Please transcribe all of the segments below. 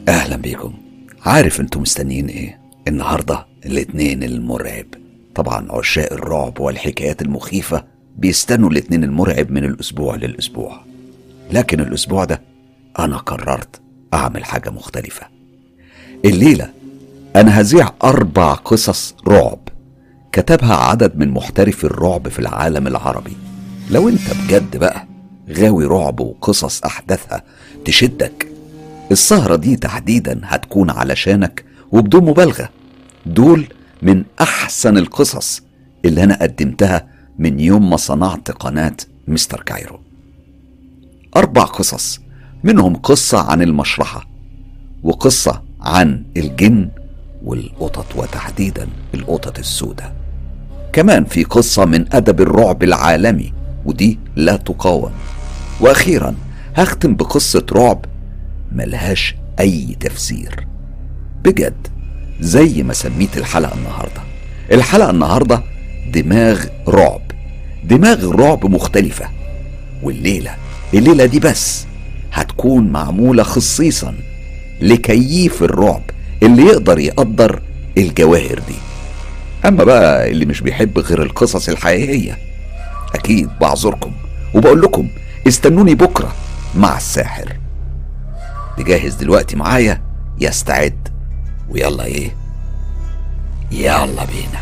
اهلا بيكم عارف انتم مستنيين ايه النهارده الاتنين المرعب طبعا عشاق الرعب والحكايات المخيفه بيستنوا الاتنين المرعب من الاسبوع للاسبوع لكن الاسبوع ده انا قررت اعمل حاجه مختلفه الليله انا هذيع اربع قصص رعب كتبها عدد من محترفي الرعب في العالم العربي لو انت بجد بقى غاوي رعب وقصص احداثها تشدك السهرة دي تحديدا هتكون علشانك وبدون مبالغة دول من أحسن القصص اللي أنا قدمتها من يوم ما صنعت قناة مستر كايرو أربع قصص منهم قصة عن المشرحة وقصة عن الجن والقطط وتحديدا القطط السوداء كمان في قصة من أدب الرعب العالمي ودي لا تقاوم وأخيرا هختم بقصة رعب ملهاش أي تفسير بجد زي ما سميت الحلقة النهاردة الحلقة النهاردة دماغ رعب دماغ رعب مختلفة والليلة الليلة دي بس هتكون معمولة خصيصا لكييف الرعب اللي يقدر يقدر الجواهر دي أما بقى اللي مش بيحب غير القصص الحقيقية أكيد بعذركم وبقول لكم استنوني بكرة مع الساحر تجهز دلوقتي معايا يستعد ويلا ايه يلا بينا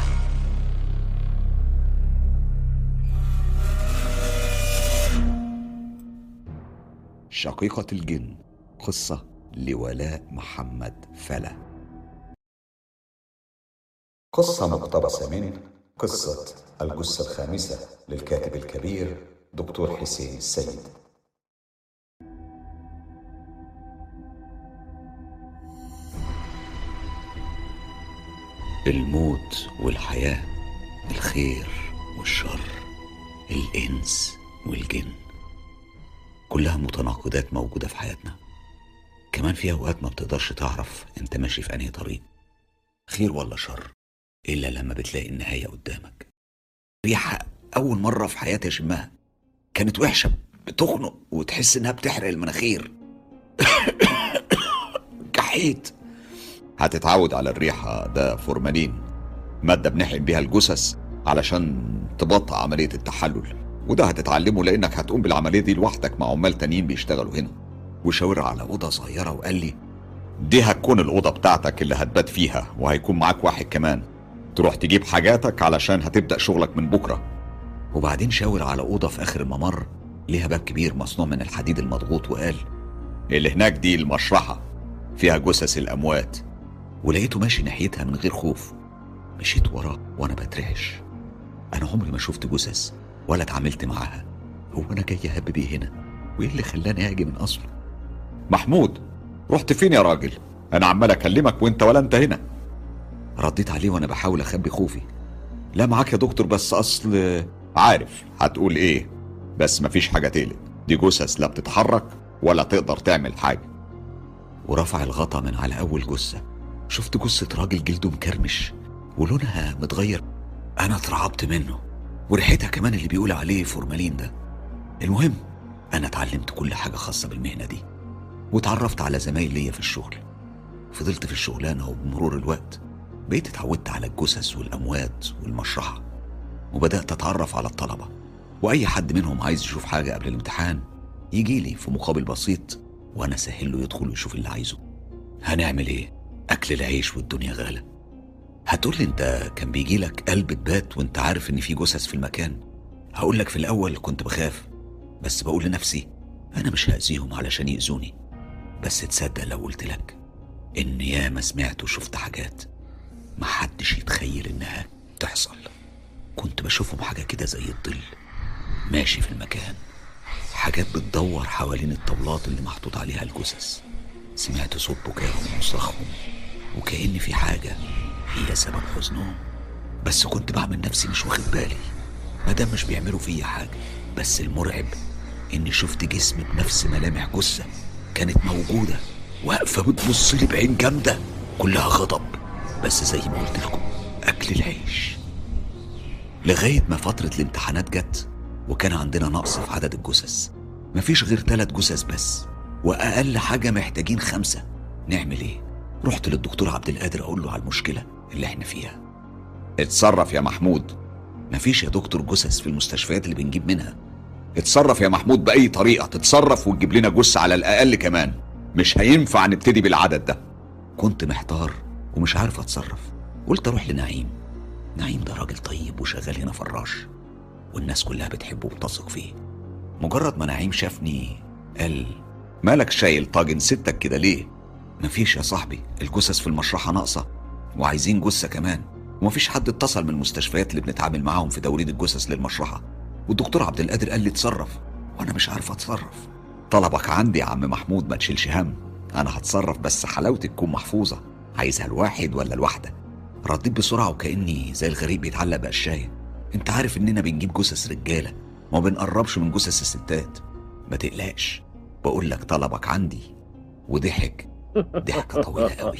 شقيقة الجن قصة لولاء محمد فلا قصة مقتبسة من قصة الجثة الخامسة للكاتب الكبير دكتور حسين السيد الموت والحياة الخير والشر الإنس والجن كلها متناقضات موجودة في حياتنا كمان في أوقات ما بتقدرش تعرف أنت ماشي في أنهي طريق خير ولا شر إلا لما بتلاقي النهاية قدامك ريحة أول مرة في حياتي أشمها كانت وحشة بتخنق وتحس إنها بتحرق المناخير كحيت هتتعود على الريحة ده فورمالين مادة بنحقن بيها الجثث علشان تبطئ عملية التحلل وده هتتعلمه لأنك هتقوم بالعملية دي لوحدك مع عمال تانيين بيشتغلوا هنا وشاور على أوضة صغيرة وقال لي دي هتكون الأوضة بتاعتك اللي هتبات فيها وهيكون معاك واحد كمان تروح تجيب حاجاتك علشان هتبدأ شغلك من بكرة وبعدين شاور على أوضة في آخر الممر ليها باب كبير مصنوع من الحديد المضغوط وقال اللي هناك دي المشرحة فيها جثث الأموات ولقيته ماشي ناحيتها من غير خوف مشيت وراه وانا بترعش انا عمري ما شفت جثث ولا اتعاملت معاها هو انا جاي اهب بيه هنا وايه اللي خلاني اجي من اصله محمود رحت فين يا راجل انا عمال اكلمك وانت ولا انت هنا رديت عليه وانا بحاول اخبي خوفي لا معاك يا دكتور بس اصل عارف هتقول ايه بس مفيش حاجه تقلق دي جثث لا بتتحرك ولا تقدر تعمل حاجه ورفع الغطا من على اول جثه شفت جثة راجل جلده مكرمش ولونها متغير أنا اترعبت منه وريحتها كمان اللي بيقول عليه فورمالين ده المهم أنا اتعلمت كل حاجة خاصة بالمهنة دي واتعرفت على زمايل ليا في الشغل فضلت في الشغلانة وبمرور الوقت بقيت اتعودت على الجثث والأموات والمشرحة وبدأت أتعرف على الطلبة وأي حد منهم عايز يشوف حاجة قبل الامتحان يجي لي في مقابل بسيط وأنا أسهل له يدخل ويشوف اللي عايزه هنعمل إيه؟ أكل العيش والدنيا غالة هتقول لي أنت كان بيجي لك قلب تبات وأنت عارف إن في جثث في المكان هقول لك في الأول كنت بخاف بس بقول لنفسي أنا مش هأذيهم علشان يأذوني بس تصدق لو قلت لك إن ياما سمعت وشفت حاجات محدش يتخيل إنها تحصل كنت بشوفهم حاجة كده زي الظل ماشي في المكان حاجات بتدور حوالين الطاولات اللي محطوط عليها الجثث سمعت صوت بكاهم وصرخهم وكأن في حاجة هي سبب حزنهم بس كنت بعمل نفسي مش واخد بالي مادام مش بيعملوا فيا حاجة بس المرعب إني شفت جسم بنفس ملامح جثة كانت موجودة واقفة بتبص لي بعين جامدة كلها غضب بس زي ما قلت لكم أكل العيش لغاية ما فترة الامتحانات جت وكان عندنا نقص في عدد الجثث مفيش غير ثلاث جثث بس وأقل حاجة محتاجين خمسة نعمل ايه رحت للدكتور عبد القادر اقول له على المشكله اللي احنا فيها اتصرف يا محمود مفيش يا دكتور جثث في المستشفيات اللي بنجيب منها اتصرف يا محمود باي طريقه تتصرف وتجيب لنا جثه على الاقل كمان مش هينفع نبتدي بالعدد ده كنت محتار ومش عارف اتصرف قلت اروح لنعيم نعيم ده راجل طيب وشغال هنا فراش والناس كلها بتحبه وبتثق فيه مجرد ما نعيم شافني قال مالك شايل طاجن ستك كده ليه مفيش يا صاحبي الجثث في المشرحه ناقصه وعايزين جثه كمان ومفيش حد اتصل من المستشفيات اللي بنتعامل معاهم في توريد الجثث للمشرحه والدكتور عبد القادر قال لي اتصرف وانا مش عارف اتصرف طلبك عندي يا عم محمود ما تشيلش هم انا هتصرف بس حلاوتي تكون محفوظه عايزها الواحد ولا الواحده رديت بسرعه وكاني زي الغريب بيتعلق بقشايه انت عارف اننا بنجيب جثث رجاله وما بنقربش من جثث الستات ما تقلقش بقول لك طلبك عندي وضحك ضحكه طويله قوي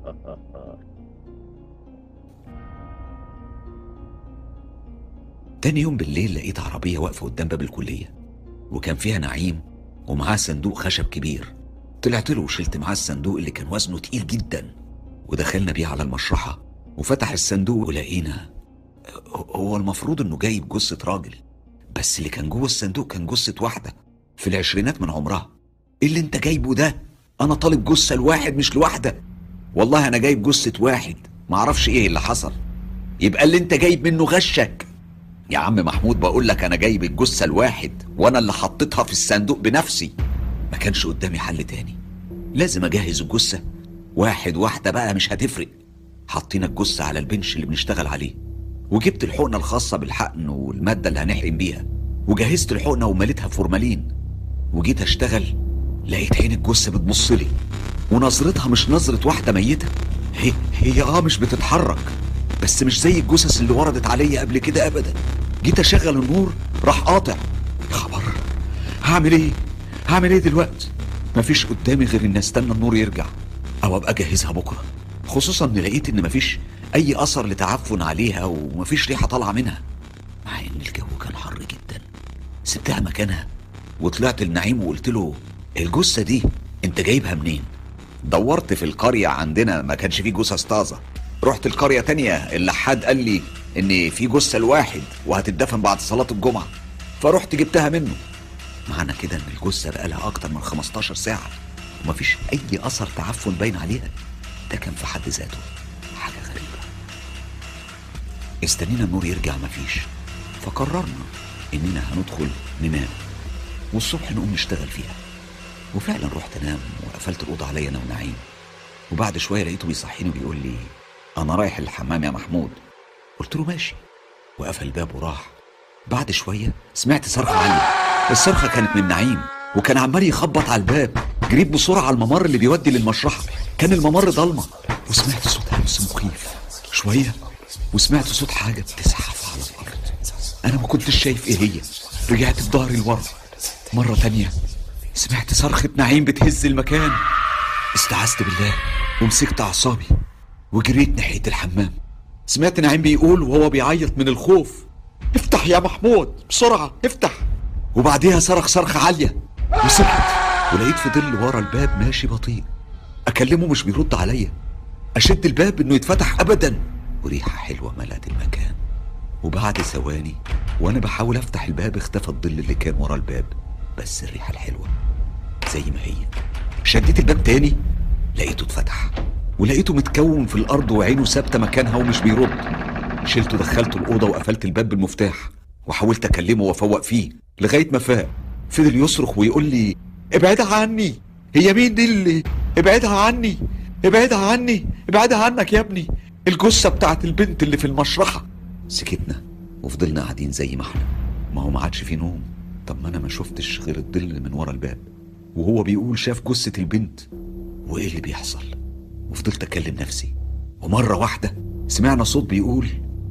تاني يوم بالليل لقيت عربية واقفة قدام باب الكلية وكان فيها نعيم ومعاه صندوق خشب كبير طلعت له وشلت معاه الصندوق اللي كان وزنه تقيل جدا ودخلنا بيه على المشرحة وفتح الصندوق ولقينا هو المفروض انه جايب جثة راجل بس اللي كان جوه الصندوق كان جثة واحدة في العشرينات من عمرها ايه اللي انت جايبه ده انا طالب جثة لواحد مش لواحدة والله انا جايب جثة واحد معرفش ايه اللي حصل يبقى اللي انت جايب منه غشك يا عم محمود بقول لك انا جايب الجثه الواحد وانا اللي حطيتها في الصندوق بنفسي ما كانش قدامي حل تاني لازم اجهز الجثه واحد واحده بقى مش هتفرق حطينا الجثه على البنش اللي بنشتغل عليه وجبت الحقنه الخاصه بالحقن والماده اللي هنحقن بيها وجهزت الحقنه ومليتها فورمالين وجيت اشتغل لقيت عين الجثه بتبص لي ونظرتها مش نظره واحده ميته هي هي اه مش بتتحرك بس مش زي الجثث اللي وردت عليا قبل كده ابدا جيت اشغل النور راح قاطع يا خبر هعمل ايه هعمل ايه دلوقتي مفيش قدامي غير ان استنى النور يرجع او ابقى اجهزها بكره خصوصا ان لقيت ان مفيش اي اثر لتعفن عليها ومفيش ريحه طالعه منها مع ان الجو كان حر جدا سبتها مكانها وطلعت لنعيم وقلت له الجثه دي انت جايبها منين دورت في القريه عندنا ما كانش فيه جثث طازه رحت القريه تانية اللحاد قال لي ان في جثه لواحد وهتدفن بعد صلاه الجمعه فرحت جبتها منه معنى كده ان الجثه بقالها اكتر من 15 ساعه ومفيش اي اثر تعفن باين عليها ده كان في حد ذاته حاجه غريبه استنينا النور يرجع مفيش فقررنا اننا هندخل ننام والصبح نقوم نشتغل فيها وفعلا رحت انام وقفلت الاوضه عليا انا ونعيم وبعد شويه لقيته بيصحيني وبيقول لي انا رايح الحمام يا محمود قلت له ماشي وقفل الباب وراح بعد شويه سمعت صرخه عاليه الصرخه كانت من نعيم وكان عمال يخبط على الباب جريت بسرعه على الممر اللي بيودي للمشرحه كان الممر ضلمه وسمعت صوت همس مخيف شويه وسمعت صوت حاجه بتزحف على الارض انا ما كنتش شايف ايه هي رجعت بظهري لورا مره تانية سمعت صرخه نعيم بتهز المكان استعذت بالله ومسكت اعصابي وجريت ناحيه الحمام سمعت نعيم بيقول وهو بيعيط من الخوف افتح يا محمود بسرعه افتح وبعديها صرخ صرخه عاليه وسكت ولقيت في ظل ورا الباب ماشي بطيء اكلمه مش بيرد عليا اشد الباب انه يتفتح ابدا وريحه حلوه ملأت المكان وبعد ثواني وانا بحاول افتح الباب اختفى الظل اللي كان ورا الباب بس الريحه الحلوه زي ما هي شديت الباب تاني لقيته اتفتح ولقيته متكون في الارض وعينه ثابته مكانها ومش بيرد شلته دخلته الاوضه وقفلت الباب بالمفتاح وحاولت اكلمه وافوق فيه لغايه ما فاق فضل يصرخ ويقول لي ابعدها عني هي مين دي اللي ابعدها عني ابعدها عني ابعدها عنك يا ابني الجثه بتاعت البنت اللي في المشرحه سكتنا وفضلنا قاعدين زي ما احنا ما هو ما عادش في نوم طب ما انا ما شفتش غير الظل من ورا الباب وهو بيقول شاف جثه البنت وايه اللي بيحصل وفضلت اكلم نفسي ومره واحده سمعنا صوت بيقول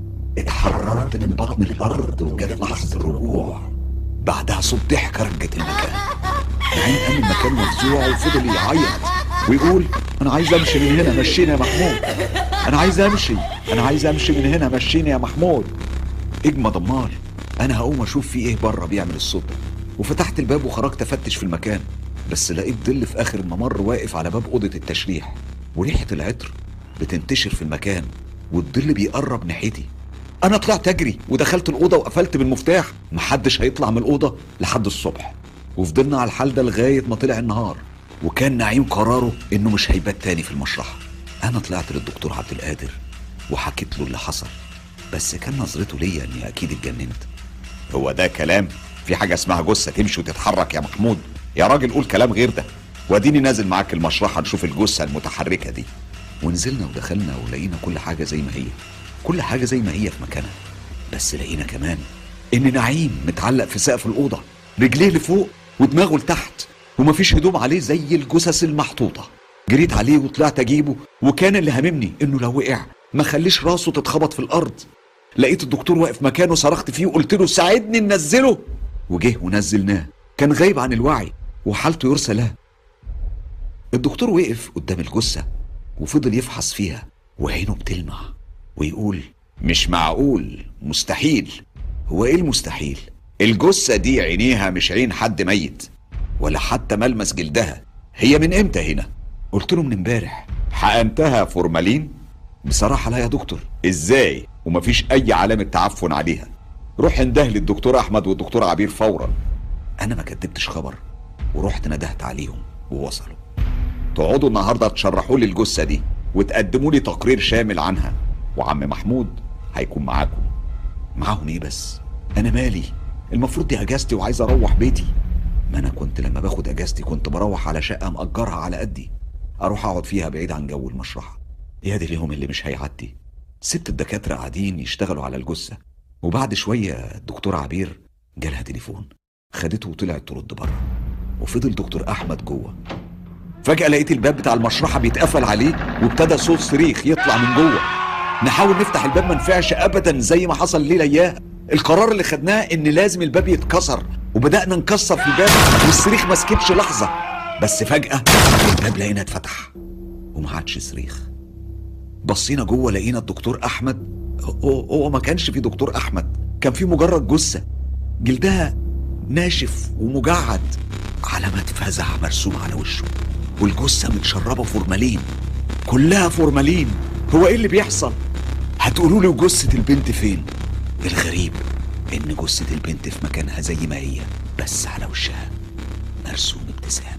اتحررت من بطن الارض وجت لحظه الرجوع بعدها صوت ضحكه رجت المكان نعيم قام المكان مفزوع وفضل يعيط ويقول انا عايز امشي من هنا مشيني يا محمود انا عايز امشي انا عايز امشي من هنا مشيني يا محمود اجمد امال انا هقوم اشوف في ايه بره بيعمل الصوت ده وفتحت الباب وخرجت افتش في المكان بس لقيت ظل في اخر الممر واقف على باب اوضه التشريح وريحه العطر بتنتشر في المكان والظل بيقرب ناحيتي انا طلعت اجري ودخلت الاوضه وقفلت بالمفتاح محدش هيطلع من الاوضه لحد الصبح وفضلنا على الحال ده لغايه ما طلع النهار وكان نعيم قراره انه مش هيبات تاني في المشرحه انا طلعت للدكتور عبد القادر وحكيت له اللي حصل بس كان نظرته ليا اني اكيد اتجننت هو ده كلام في حاجه اسمها جثه تمشي وتتحرك يا محمود يا راجل قول كلام غير ده واديني نازل معاك المشرحه نشوف الجثه المتحركه دي ونزلنا ودخلنا ولقينا كل حاجه زي ما هي كل حاجه زي ما هي في مكانها بس لقينا كمان ان نعيم متعلق في سقف الاوضه رجليه لفوق ودماغه لتحت ومفيش هدوم عليه زي الجثث المحطوطه جريت عليه وطلعت اجيبه وكان اللي هاممني انه لو وقع ما خليش راسه تتخبط في الارض لقيت الدكتور واقف مكانه صرخت فيه وقلت له ساعدني ننزله وجه ونزلناه كان غايب عن الوعي وحالته يرثى له الدكتور وقف قدام الجثة وفضل يفحص فيها وعينه بتلمع ويقول مش معقول مستحيل هو ايه المستحيل الجثة دي عينيها مش عين حد ميت ولا حتى ملمس جلدها هي من امتى هنا قلت له من امبارح حقنتها فورمالين بصراحة لا يا دكتور ازاي ومفيش اي علامة تعفن عليها روح انده للدكتور احمد والدكتور عبير فورا انا ما كدبتش خبر ورحت ندهت عليهم ووصلوا تقعدوا النهارده تشرحوا لي الجثه دي وتقدموا لي تقرير شامل عنها وعم محمود هيكون معاكم معاهم ايه بس انا مالي المفروض دي اجازتي وعايز اروح بيتي ما انا كنت لما باخد اجازتي كنت بروح على شقه مأجرها على قدي اروح اقعد فيها بعيد عن جو المشرحه يا دي اليوم اللي مش هيعدي سبت الدكاتره قاعدين يشتغلوا على الجثه وبعد شويه الدكتور عبير جالها تليفون خدته وطلعت ترد بره وفضل دكتور احمد جوه فجأة لقيت الباب بتاع المشرحة بيتقفل عليه وابتدى صوت صريخ يطلع من جوه نحاول نفتح الباب ما نفعش ابدا زي ما حصل ليلة اياها القرار اللي خدناه ان لازم الباب يتكسر وبدأنا نكسر في الباب والصريخ ما سكتش لحظة بس فجأة الباب لقينا اتفتح وما عادش صريخ بصينا جوه لقينا الدكتور احمد هو, هو ما كانش في دكتور احمد كان في مجرد جثة جلدها ناشف ومجعد علامات فزع مرسومة على وشه والجثة متشربة فورمالين كلها فورمالين هو ايه اللي بيحصل هتقولوا لي جثة البنت فين الغريب ان جثة البنت في مكانها زي ما هي بس على وشها مرسوم ابتسامة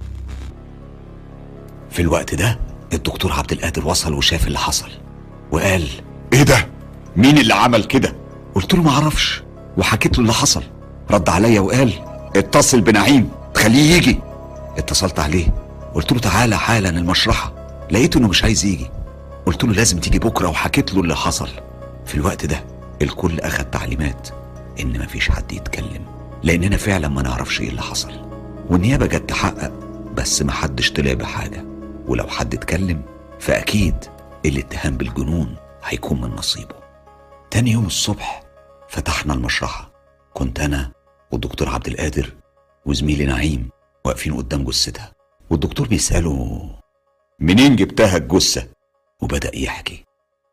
في الوقت ده الدكتور عبد القادر وصل وشاف اللي حصل وقال ايه ده مين اللي عمل كده قلت له معرفش وحكيت له اللي حصل رد عليا وقال اتصل بنعيم تخليه يجي اتصلت عليه قلت له تعالى حالا المشرحة لقيته انه مش عايز يجي قلت له لازم تيجي بكرة وحكيت له اللي حصل في الوقت ده الكل اخد تعليمات ان مفيش حد يتكلم لاننا فعلا ما نعرفش ايه اللي حصل والنيابة جت تحقق بس ما حدش طلع بحاجة ولو حد اتكلم فاكيد الاتهام بالجنون هيكون من نصيبه تاني يوم الصبح فتحنا المشرحة كنت انا والدكتور عبد القادر وزميلي نعيم واقفين قدام جثتها والدكتور بيسأله منين جبتها الجثة؟ وبدأ يحكي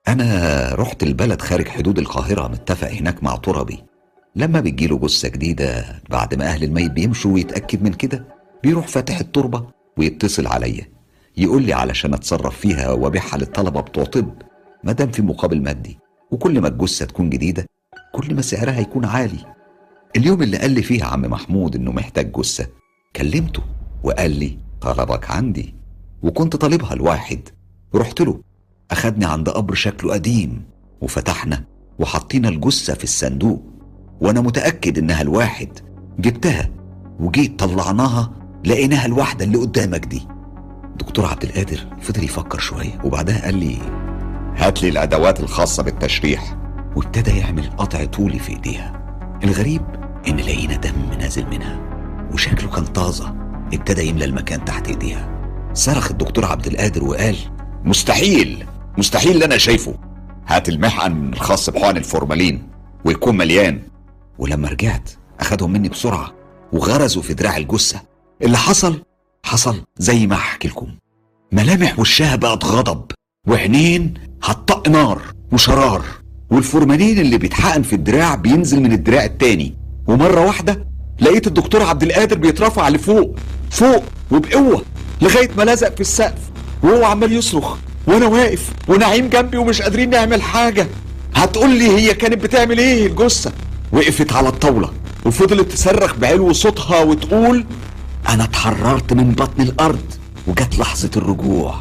أنا رحت البلد خارج حدود القاهرة متفق هناك مع تربي لما بتجيله جثة جديدة بعد ما أهل الميت بيمشوا ويتأكد من كده بيروح فاتح التربة ويتصل عليا يقول لي علشان أتصرف فيها وأبيعها للطلبة بتوع طب مادام في مقابل مادي وكل ما الجثة تكون جديدة كل ما سعرها يكون عالي اليوم اللي قال لي فيه عم محمود إنه محتاج جثة كلمته وقال لي طلبك عندي وكنت طالبها لواحد رحت له أخدني عند قبر شكله قديم وفتحنا وحطينا الجثة في الصندوق وأنا متأكد إنها الواحد جبتها وجيت طلعناها لقيناها الواحدة اللي قدامك دي دكتور عبد القادر فضل يفكر شوية وبعدها قال لي هات لي الأدوات الخاصة بالتشريح وابتدى يعمل قطع طولي في إيديها الغريب إن لقينا دم نازل منها وشكله كان طازة ابتدى يملى المكان تحت ايديها صرخ الدكتور عبد القادر وقال مستحيل مستحيل اللي انا شايفه هات المحقن الخاص بحقن الفورمالين ويكون مليان ولما رجعت اخدهم مني بسرعه وغرزوا في دراع الجثه اللي حصل حصل زي ما هحكي لكم ملامح وشها بقت غضب وعينين هتطق نار وشرار والفورمالين اللي بيتحقن في الدراع بينزل من الدراع التاني ومره واحده لقيت الدكتور عبد القادر بيترفع لفوق فوق وبقوه لغايه ما لزق في السقف وهو عمال يصرخ وانا واقف ونعيم جنبي ومش قادرين نعمل حاجه هتقول لي هي كانت بتعمل ايه الجثه وقفت على الطاوله وفضلت تصرخ بعلو صوتها وتقول انا اتحررت من بطن الارض وجت لحظه الرجوع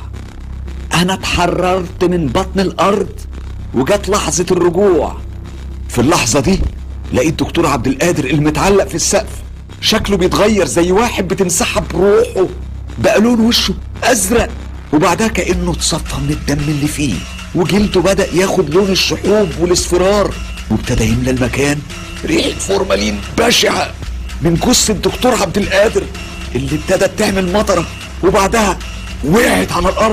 انا اتحررت من بطن الارض وجت لحظه الرجوع في اللحظه دي لقيت دكتور عبد القادر المتعلق في السقف شكله بيتغير زي واحد بتنسحب روحه بقى لون وشه ازرق وبعدها كانه اتصفى من الدم اللي فيه وجلده بدا ياخد لون الشحوب والاصفرار وابتدى يملى المكان ريحه فورمالين بشعه من جثه الدكتور عبد القادر اللي ابتدت تعمل مطره وبعدها وقعت على الارض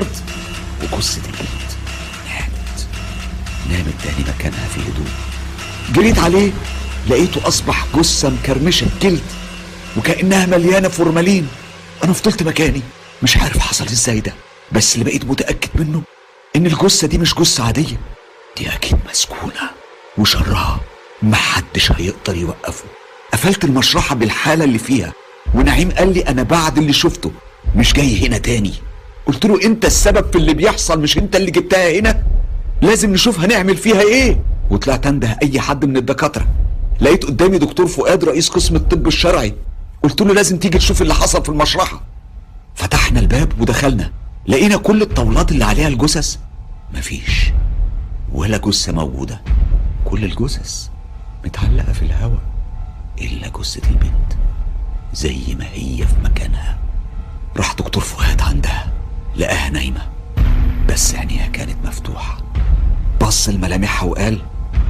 وجثه البنت نامت نامت تاني مكانها في هدوء جريت عليه لقيته اصبح جثه مكرمشه جلد وكانها مليانه فورمالين انا فضلت مكاني مش عارف حصل ازاي ده بس اللي بقيت متاكد منه ان الجثه دي مش جثه عاديه دي اكيد مسكونه وشرها محدش هيقدر يوقفه قفلت المشرحه بالحاله اللي فيها ونعيم قال لي انا بعد اللي شفته مش جاي هنا تاني قلت له انت السبب في اللي بيحصل مش انت اللي جبتها هنا لازم نشوف هنعمل فيها ايه وطلعت انده اي حد من الدكاتره لقيت قدامي دكتور فؤاد رئيس قسم الطب الشرعي قلت له لازم تيجي تشوف اللي حصل في المشرحه فتحنا الباب ودخلنا لقينا كل الطاولات اللي عليها الجثث مفيش ولا جثه موجوده كل الجثث متعلقه في الهواء الا جثه البنت زي ما هي في مكانها راح دكتور فؤاد عندها لقاها نايمه بس عينيها كانت مفتوحه بص لملامحها وقال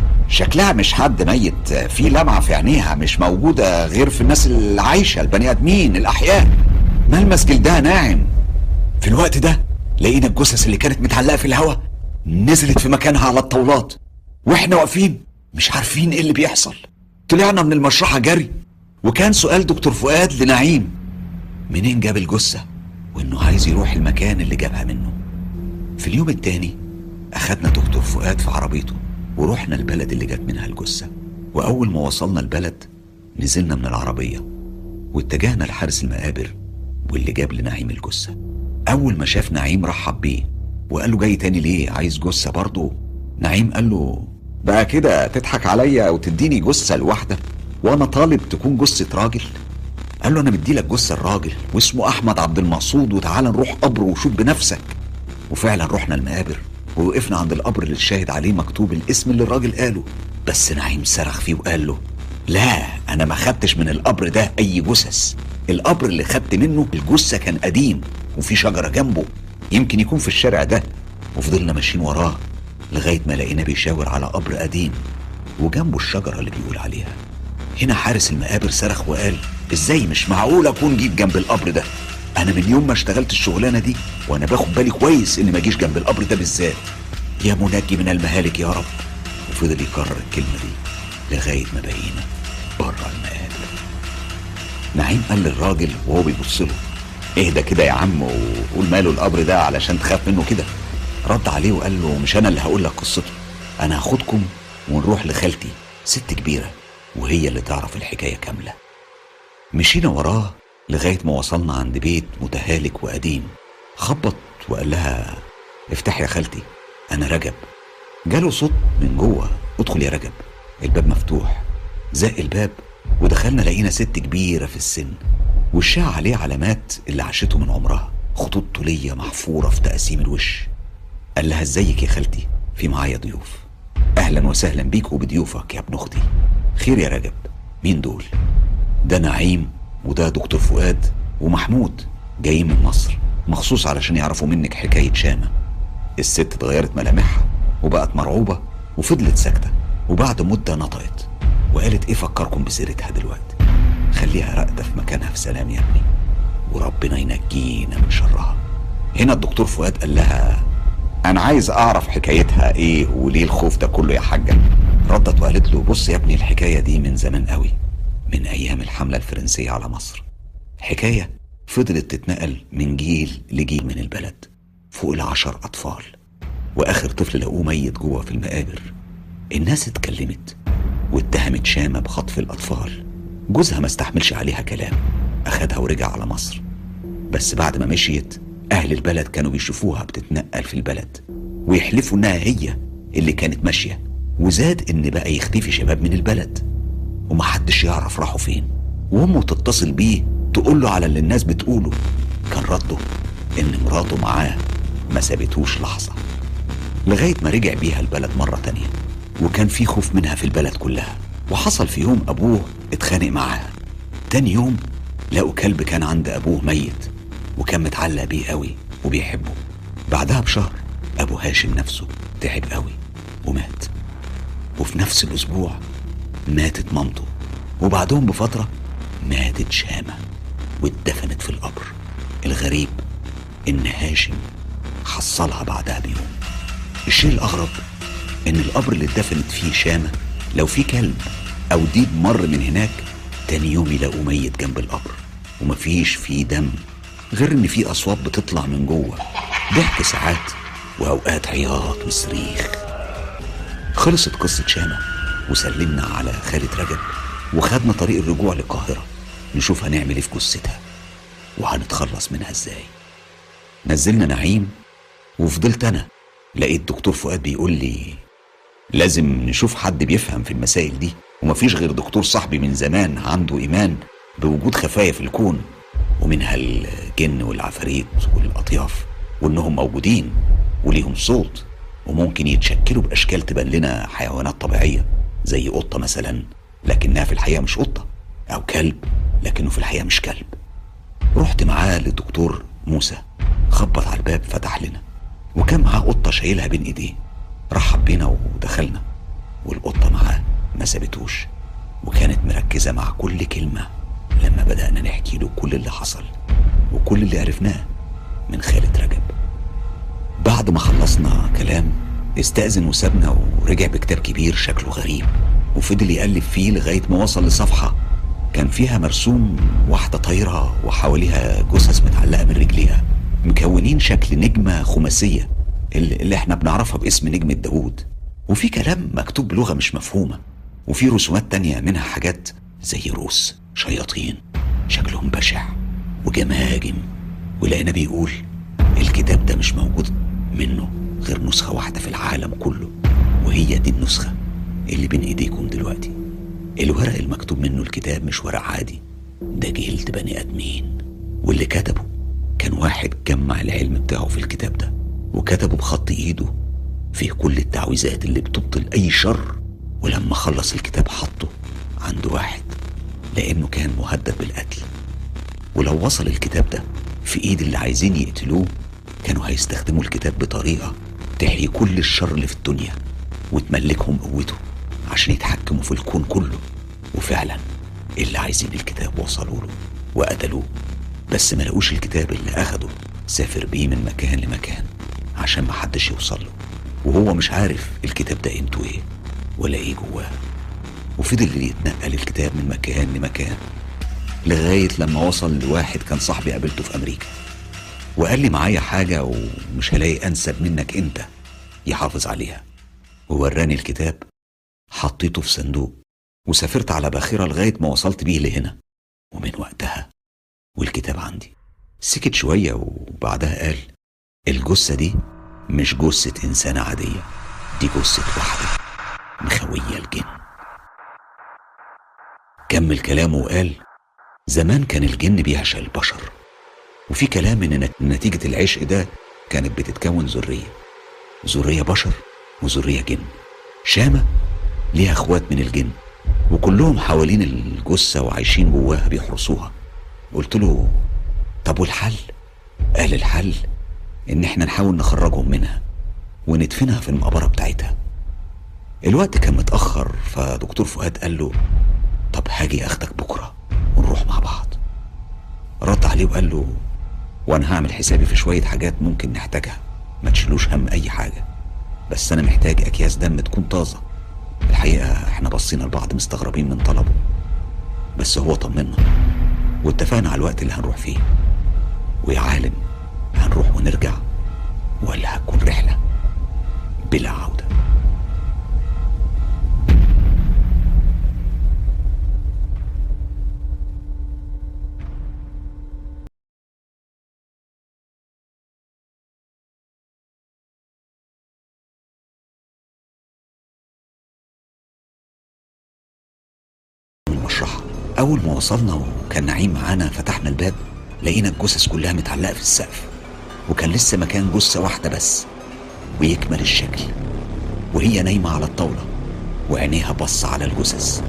شكلها مش حد ميت في لمعة في عينيها مش موجودة غير في الناس اللي عايشة البني آدمين الأحياء ملمس جلدها ناعم في الوقت ده لقينا الجثث اللي كانت متعلقة في الهواء نزلت في مكانها على الطاولات واحنا واقفين مش عارفين ايه اللي بيحصل طلعنا من المشرحة جري وكان سؤال دكتور فؤاد لنعيم منين جاب الجثة وانه عايز يروح المكان اللي جابها منه في اليوم التاني أخدنا دكتور فؤاد في عربيته ورحنا البلد اللي جت منها الجثة وأول ما وصلنا البلد نزلنا من العربية واتجهنا لحارس المقابر واللي جاب لنعيم الجثة أول ما شاف نعيم رحب بيه وقال له جاي تاني ليه عايز جثة برضه نعيم قال له بقى كده تضحك عليا وتديني جثة لوحدة وأنا طالب تكون جثة راجل قال له أنا مديلك جثة الراجل واسمه أحمد عبد المقصود وتعالى نروح قبره وشوف بنفسك وفعلا رحنا المقابر ووقفنا عند القبر اللي الشاهد عليه مكتوب الاسم اللي الراجل قاله بس نعيم صرخ فيه وقال له لا انا ما خدتش من القبر ده اي جثث القبر اللي خدت منه الجثه كان قديم وفي شجره جنبه يمكن يكون في الشارع ده وفضلنا ماشيين وراه لغايه ما لقينا بيشاور على قبر قديم وجنبه الشجره اللي بيقول عليها هنا حارس المقابر صرخ وقال ازاي مش معقول اكون جيت جنب القبر ده انا من يوم ما اشتغلت الشغلانه دي وانا باخد بالي كويس اني ما اجيش جنب القبر ده بالذات يا منجي من المهالك يا رب وفضل يكرر الكلمه دي لغايه ما بقينا بره المقابر نعيم قال للراجل وهو بيبص له اهدى كده يا عم وقول ماله القبر ده علشان تخاف منه كده رد عليه وقال له مش انا اللي هقول لك قصته انا هاخدكم ونروح لخالتي ست كبيره وهي اللي تعرف الحكايه كامله مشينا وراه لغاية ما وصلنا عند بيت متهالك وقديم خبط وقال لها افتح يا خالتي أنا رجب جاله صوت من جوه ادخل يا رجب الباب مفتوح زق الباب ودخلنا لقينا ست كبيرة في السن وشها عليه علامات اللي عاشته من عمرها خطوط طولية محفورة في تقسيم الوش قال لها ازيك يا خالتي في معايا ضيوف اهلا وسهلا بيك وبضيوفك يا ابن اختي خير يا رجب مين دول ده نعيم وده دكتور فؤاد ومحمود جايين من مصر مخصوص علشان يعرفوا منك حكاية شامة الست اتغيرت ملامحها وبقت مرعوبة وفضلت ساكتة وبعد مدة نطقت وقالت ايه فكركم بسيرتها دلوقتي خليها راقدة في مكانها في سلام يا ابني وربنا ينجينا من شرها هنا الدكتور فؤاد قال لها انا عايز اعرف حكايتها ايه وليه الخوف ده كله يا حاجة ردت وقالت له بص يا ابني الحكاية دي من زمان قوي من أيام الحملة الفرنسية على مصر حكاية فضلت تتنقل من جيل لجيل من البلد فوق العشر أطفال وآخر طفل لقوه ميت جوه في المقابر الناس اتكلمت واتهمت شامة بخطف الأطفال جوزها ما استحملش عليها كلام أخدها ورجع على مصر بس بعد ما مشيت أهل البلد كانوا بيشوفوها بتتنقل في البلد ويحلفوا إنها هي اللي كانت ماشية وزاد إن بقى يختفي شباب من البلد ومحدش يعرف راحوا فين وأمه تتصل بيه تقول له على اللي الناس بتقوله كان رده إن مراته معاه ما سابتهوش لحظة لغاية ما رجع بيها البلد مرة تانية وكان في خوف منها في البلد كلها وحصل في يوم أبوه اتخانق معاها تاني يوم لقوا كلب كان عند أبوه ميت وكان متعلق بيه قوي وبيحبه بعدها بشهر أبو هاشم نفسه تعب قوي ومات وفي نفس الأسبوع ماتت مامته وبعدهم بفترة ماتت شامة واتدفنت في القبر الغريب إن هاشم حصلها بعدها بيوم الشيء الأغرب إن القبر اللي اتدفنت فيه شامة لو في كلب أو ديب مر من هناك تاني يوم يلاقوه ميت جنب القبر ومفيش فيه دم غير إن في أصوات بتطلع من جوه ضحك ساعات وأوقات عياط وصريخ خلصت قصة شامة وسلمنا على خالد رجب وخدنا طريق الرجوع للقاهرة نشوف هنعمل ايه في جثتها وهنتخلص منها ازاي نزلنا نعيم وفضلت انا لقيت دكتور فؤاد بيقول لي لازم نشوف حد بيفهم في المسائل دي ومفيش غير دكتور صاحبي من زمان عنده ايمان بوجود خفايا في الكون ومنها الجن والعفاريت والاطياف وانهم موجودين وليهم صوت وممكن يتشكلوا باشكال تبان لنا حيوانات طبيعيه زي قطه مثلا لكنها في الحقيقه مش قطه او كلب لكنه في الحقيقه مش كلب رحت معاه للدكتور موسى خبط على الباب فتح لنا وكان معاه قطه شايلها بين ايديه رحب بينا ودخلنا والقطه معاه ما سابتوش وكانت مركزه مع كل كلمه لما بدانا نحكي له كل اللي حصل وكل اللي عرفناه من خالد رجب بعد ما خلصنا كلام استأذن وسابنا ورجع بكتاب كبير شكله غريب وفضل يقلب فيه لغاية ما وصل لصفحة كان فيها مرسوم واحدة طايرة وحواليها جثث متعلقة من رجليها مكونين شكل نجمة خماسية اللي اللي احنا بنعرفها باسم نجمة داوود وفي كلام مكتوب بلغة مش مفهومة وفي رسومات تانية منها حاجات زي روس شياطين شكلهم بشع وجماجم ولقينا بيقول الكتاب ده مش موجود منه غير نسخة واحدة في العالم كله وهي دي النسخة اللي بين ايديكم دلوقتي الورق المكتوب منه الكتاب مش ورق عادي ده جلد بني ادمين واللي كتبه كان واحد جمع العلم بتاعه في الكتاب ده وكتبه بخط ايده فيه كل التعويذات اللي بتبطل اي شر ولما خلص الكتاب حطه عند واحد لانه كان مهدد بالقتل ولو وصل الكتاب ده في ايد اللي عايزين يقتلوه كانوا هيستخدموا الكتاب بطريقة تحيي كل الشر اللي في الدنيا وتملكهم قوته عشان يتحكموا في الكون كله وفعلا اللي عايزين الكتاب وصلوا له وقتلوه بس ما لقوش الكتاب اللي اخده سافر بيه من مكان لمكان عشان محدش يوصل له وهو مش عارف الكتاب ده قيمته ايه ولا ايه جواه وفضل يتنقل الكتاب من مكان لمكان لغاية لما وصل لواحد كان صاحبي قابلته في أمريكا وقال لي معايا حاجة ومش هلاقي أنسب منك أنت يحافظ عليها ووراني الكتاب حطيته في صندوق وسافرت على باخرة لغاية ما وصلت بيه لهنا ومن وقتها والكتاب عندي سكت شوية وبعدها قال الجثة دي مش جثة إنسانة عادية دي جثة واحدة مخوية الجن كمل كلامه وقال زمان كان الجن بيعشق البشر وفي كلام ان نت- نتيجة العشق ده كانت بتتكون ذرية ذرية بشر وذرية جن شامة ليها اخوات من الجن وكلهم حوالين الجثة وعايشين جواها بيحرسوها قلت له طب والحل قال الحل ان احنا نحاول نخرجهم منها وندفنها في المقبرة بتاعتها الوقت كان متأخر فدكتور فؤاد قال له طب هاجي اخدك بكرة ونروح مع بعض رد عليه وقال له وانا هعمل حسابي في شوية حاجات ممكن نحتاجها ما تشيلوش هم اي حاجة بس انا محتاج اكياس دم تكون طازة الحقيقة احنا بصينا لبعض مستغربين من طلبه بس هو طمنا واتفقنا على الوقت اللي هنروح فيه ويا عالم هنروح ونرجع ولا هتكون رحلة بلا عودة أول ما وصلنا وكان نعيم معانا فتحنا الباب لقينا الجثث كلها متعلقة في السقف وكان لسه مكان جثة واحدة بس ويكمل الشكل وهي نايمة على الطاولة وعينيها بص على الجثث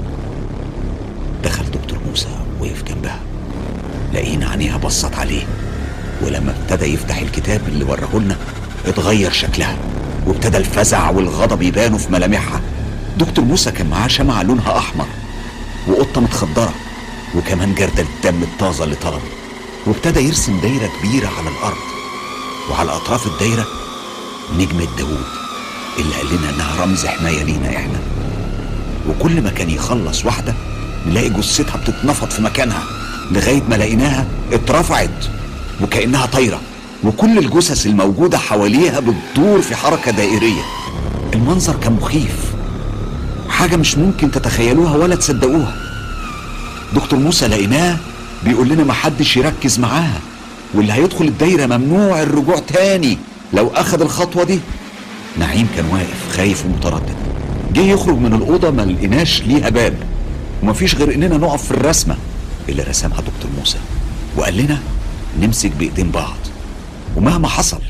دخل دكتور موسى وقف جنبها لقينا عينيها بصت عليه ولما ابتدى يفتح الكتاب اللي وراه لنا اتغير شكلها وابتدى الفزع والغضب يبانوا في ملامحها دكتور موسى كان معاه شمعة لونها أحمر وقطة متخدرة وكمان جردل الدم الطازة اللي طلبه وابتدى يرسم دايرة كبيرة على الأرض وعلى أطراف الدايرة نجمة داوود اللي قال لنا إنها رمز حماية لينا إحنا وكل ما كان يخلص واحدة نلاقي جثتها بتتنفض في مكانها لغاية ما لقيناها اترفعت وكأنها طايرة وكل الجثث الموجودة حواليها بتدور في حركة دائرية المنظر كان مخيف حاجة مش ممكن تتخيلوها ولا تصدقوها دكتور موسى لقيناه بيقول لنا محدش يركز معاها واللي هيدخل الدايرة ممنوع الرجوع تاني لو أخذ الخطوة دي نعيم كان واقف خايف ومتردد جه يخرج من الأوضة ما لقيناش ليها باب ومفيش غير إننا نقف في الرسمة اللي رسمها دكتور موسى وقال لنا نمسك بإيدين بعض ومهما حصل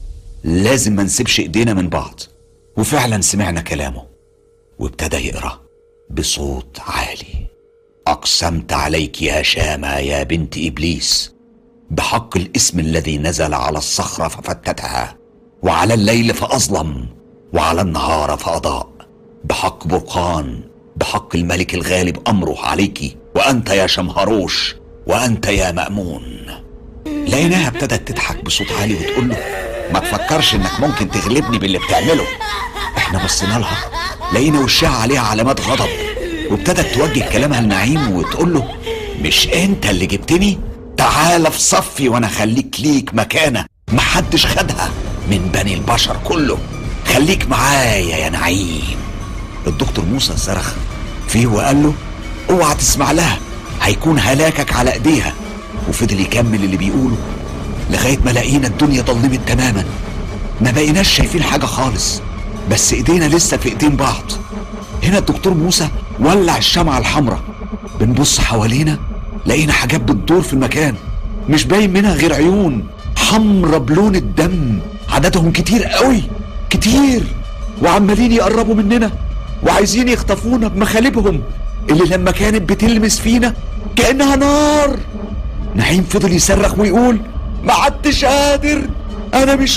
لازم ما نسيبش إيدينا من بعض وفعلا سمعنا كلامه وابتدى يقرأ بصوت عالي أقسمت عليك يا شامة يا بنت إبليس بحق الاسم الذي نزل على الصخرة ففتتها وعلى الليل فأظلم وعلى النهار فأضاء بحق برقان بحق الملك الغالب أمره عليك وأنت يا شمهروش وأنت يا مأمون لقيناها ابتدت تضحك بصوت عالي وتقول له ما تفكرش انك ممكن تغلبني باللي بتعمله احنا بصينا لها لقينا وشها عليها علامات غضب وابتدت توجه كلامها لنعيم وتقول له مش انت اللي جبتني تعال في صفي وانا خليك ليك مكانه محدش خدها من بني البشر كله خليك معايا يا نعيم الدكتور موسى صرخ فيه وقال له اوعى تسمع لها هيكون هلاكك على ايديها وفضل يكمل اللي بيقوله لغايه ما لقينا الدنيا ضلمت تماما ما بقيناش شايفين حاجه خالص بس ايدينا لسه في ايدين بعض هنا الدكتور موسى ولع الشمعة الحمراء بنبص حوالينا لقينا حاجات بتدور في المكان مش باين منها غير عيون حمرة بلون الدم عددهم كتير قوي كتير وعمالين يقربوا مننا وعايزين يخطفونا بمخالبهم اللي لما كانت بتلمس فينا كأنها نار نعيم فضل يصرخ ويقول ما عدتش قادر انا مش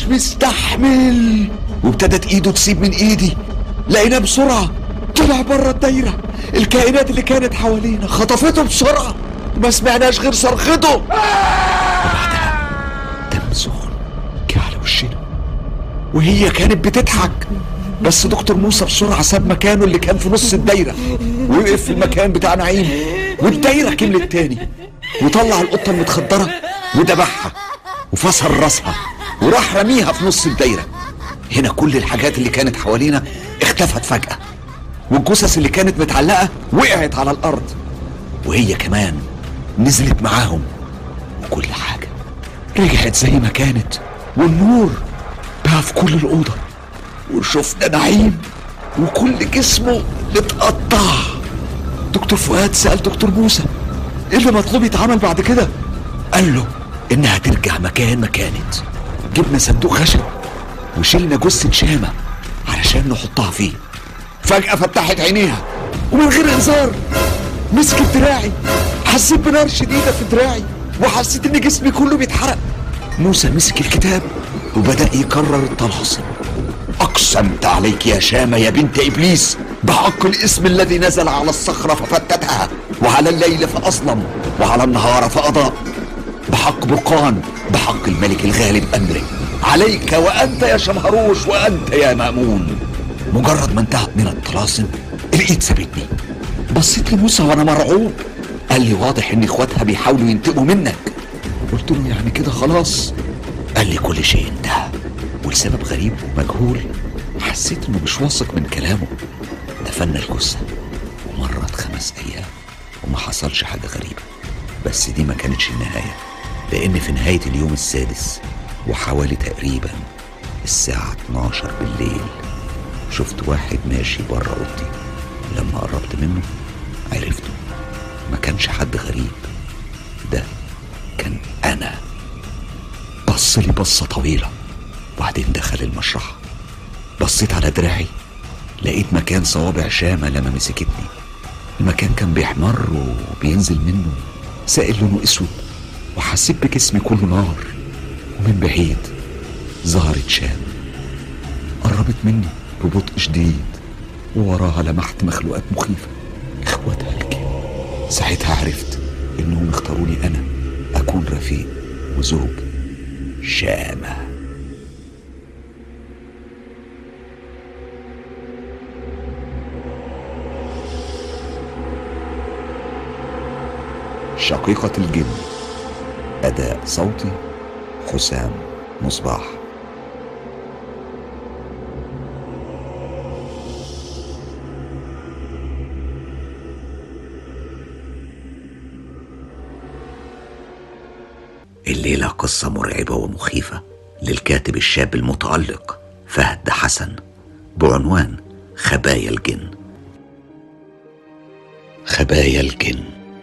مستحمل وابتدت ايده تسيب من ايدي لقينا بسرعه طلع بره الدايره الكائنات اللي كانت حوالينا خطفته بسرعه ما سمعناش غير صرخته وبعدها دم سخن جه على وشنا وهي كانت بتضحك بس دكتور موسى بسرعه ساب مكانه اللي كان في نص الدايره ووقف في المكان بتاع نعيم والدايره كملت تاني وطلع القطه المتخدره وذبحها وفصل راسها وراح رميها في نص الدايره هنا كل الحاجات اللي كانت حوالينا اختفت فجاه والجثث اللي كانت متعلقه وقعت على الارض وهي كمان نزلت معاهم وكل حاجه رجعت زي ما كانت والنور بقى في كل الاوضه وشفنا نعيم وكل جسمه اتقطع دكتور فؤاد سأل دكتور موسى ايه اللي مطلوب يتعمل بعد كده قال له انها ترجع مكان ما كانت جبنا صندوق خشب وشيلنا جثة شامة علشان نحطها فيه فجأة فتحت عينيها ومن غير هزار مسكت دراعي حسيت بنار شديدة في دراعي وحسيت ان جسمي كله بيتحرق موسى مسك الكتاب وبدأ يكرر الطلاسم أقسمت عليك يا شامة يا بنت إبليس بحق الاسم الذي نزل على الصخرة ففتتها وعلى الليل فأظلم وعلى النهار فأضاء بحق برقان بحق الملك الغالب أمري عليك وأنت يا شمهروش وأنت يا مأمون مجرد ما انتهت من الطلاسم الإيد سابتني بصيت لموسى وأنا مرعوب قال لي واضح إن إخواتها بيحاولوا ينتقموا منك قلت له يعني كده خلاص قال لي كل شيء انتهى ولسبب غريب ومجهول حسيت انه مش واثق من كلامه دفنا الجثة ومرت خمس ايام وما حصلش حاجة غريبة بس دي ما كانتش النهاية لان في نهاية اليوم السادس وحوالي تقريبا الساعة 12 بالليل شفت واحد ماشي بره اوضتي لما قربت منه عرفته ما كانش حد غريب ده كان أنا بص لي بصة طويلة وبعدين دخل المشرحة بصيت على دراعي لقيت مكان صوابع شامة لما مسكتني المكان كان بيحمر وبينزل منه سائل لونه اسود وحسيت بجسمي كله نار ومن بعيد ظهرت شام قربت مني ببطء شديد ووراها لمحت مخلوقات مخيفة اخواتها الجن ساعتها عرفت انهم اختاروني انا اكون رفيق وزوج شامه شقيقة الجن أداء صوتي حسام مصباح الليلة قصة مرعبة ومخيفة للكاتب الشاب المتألق فهد حسن بعنوان خبايا الجن خبايا الجن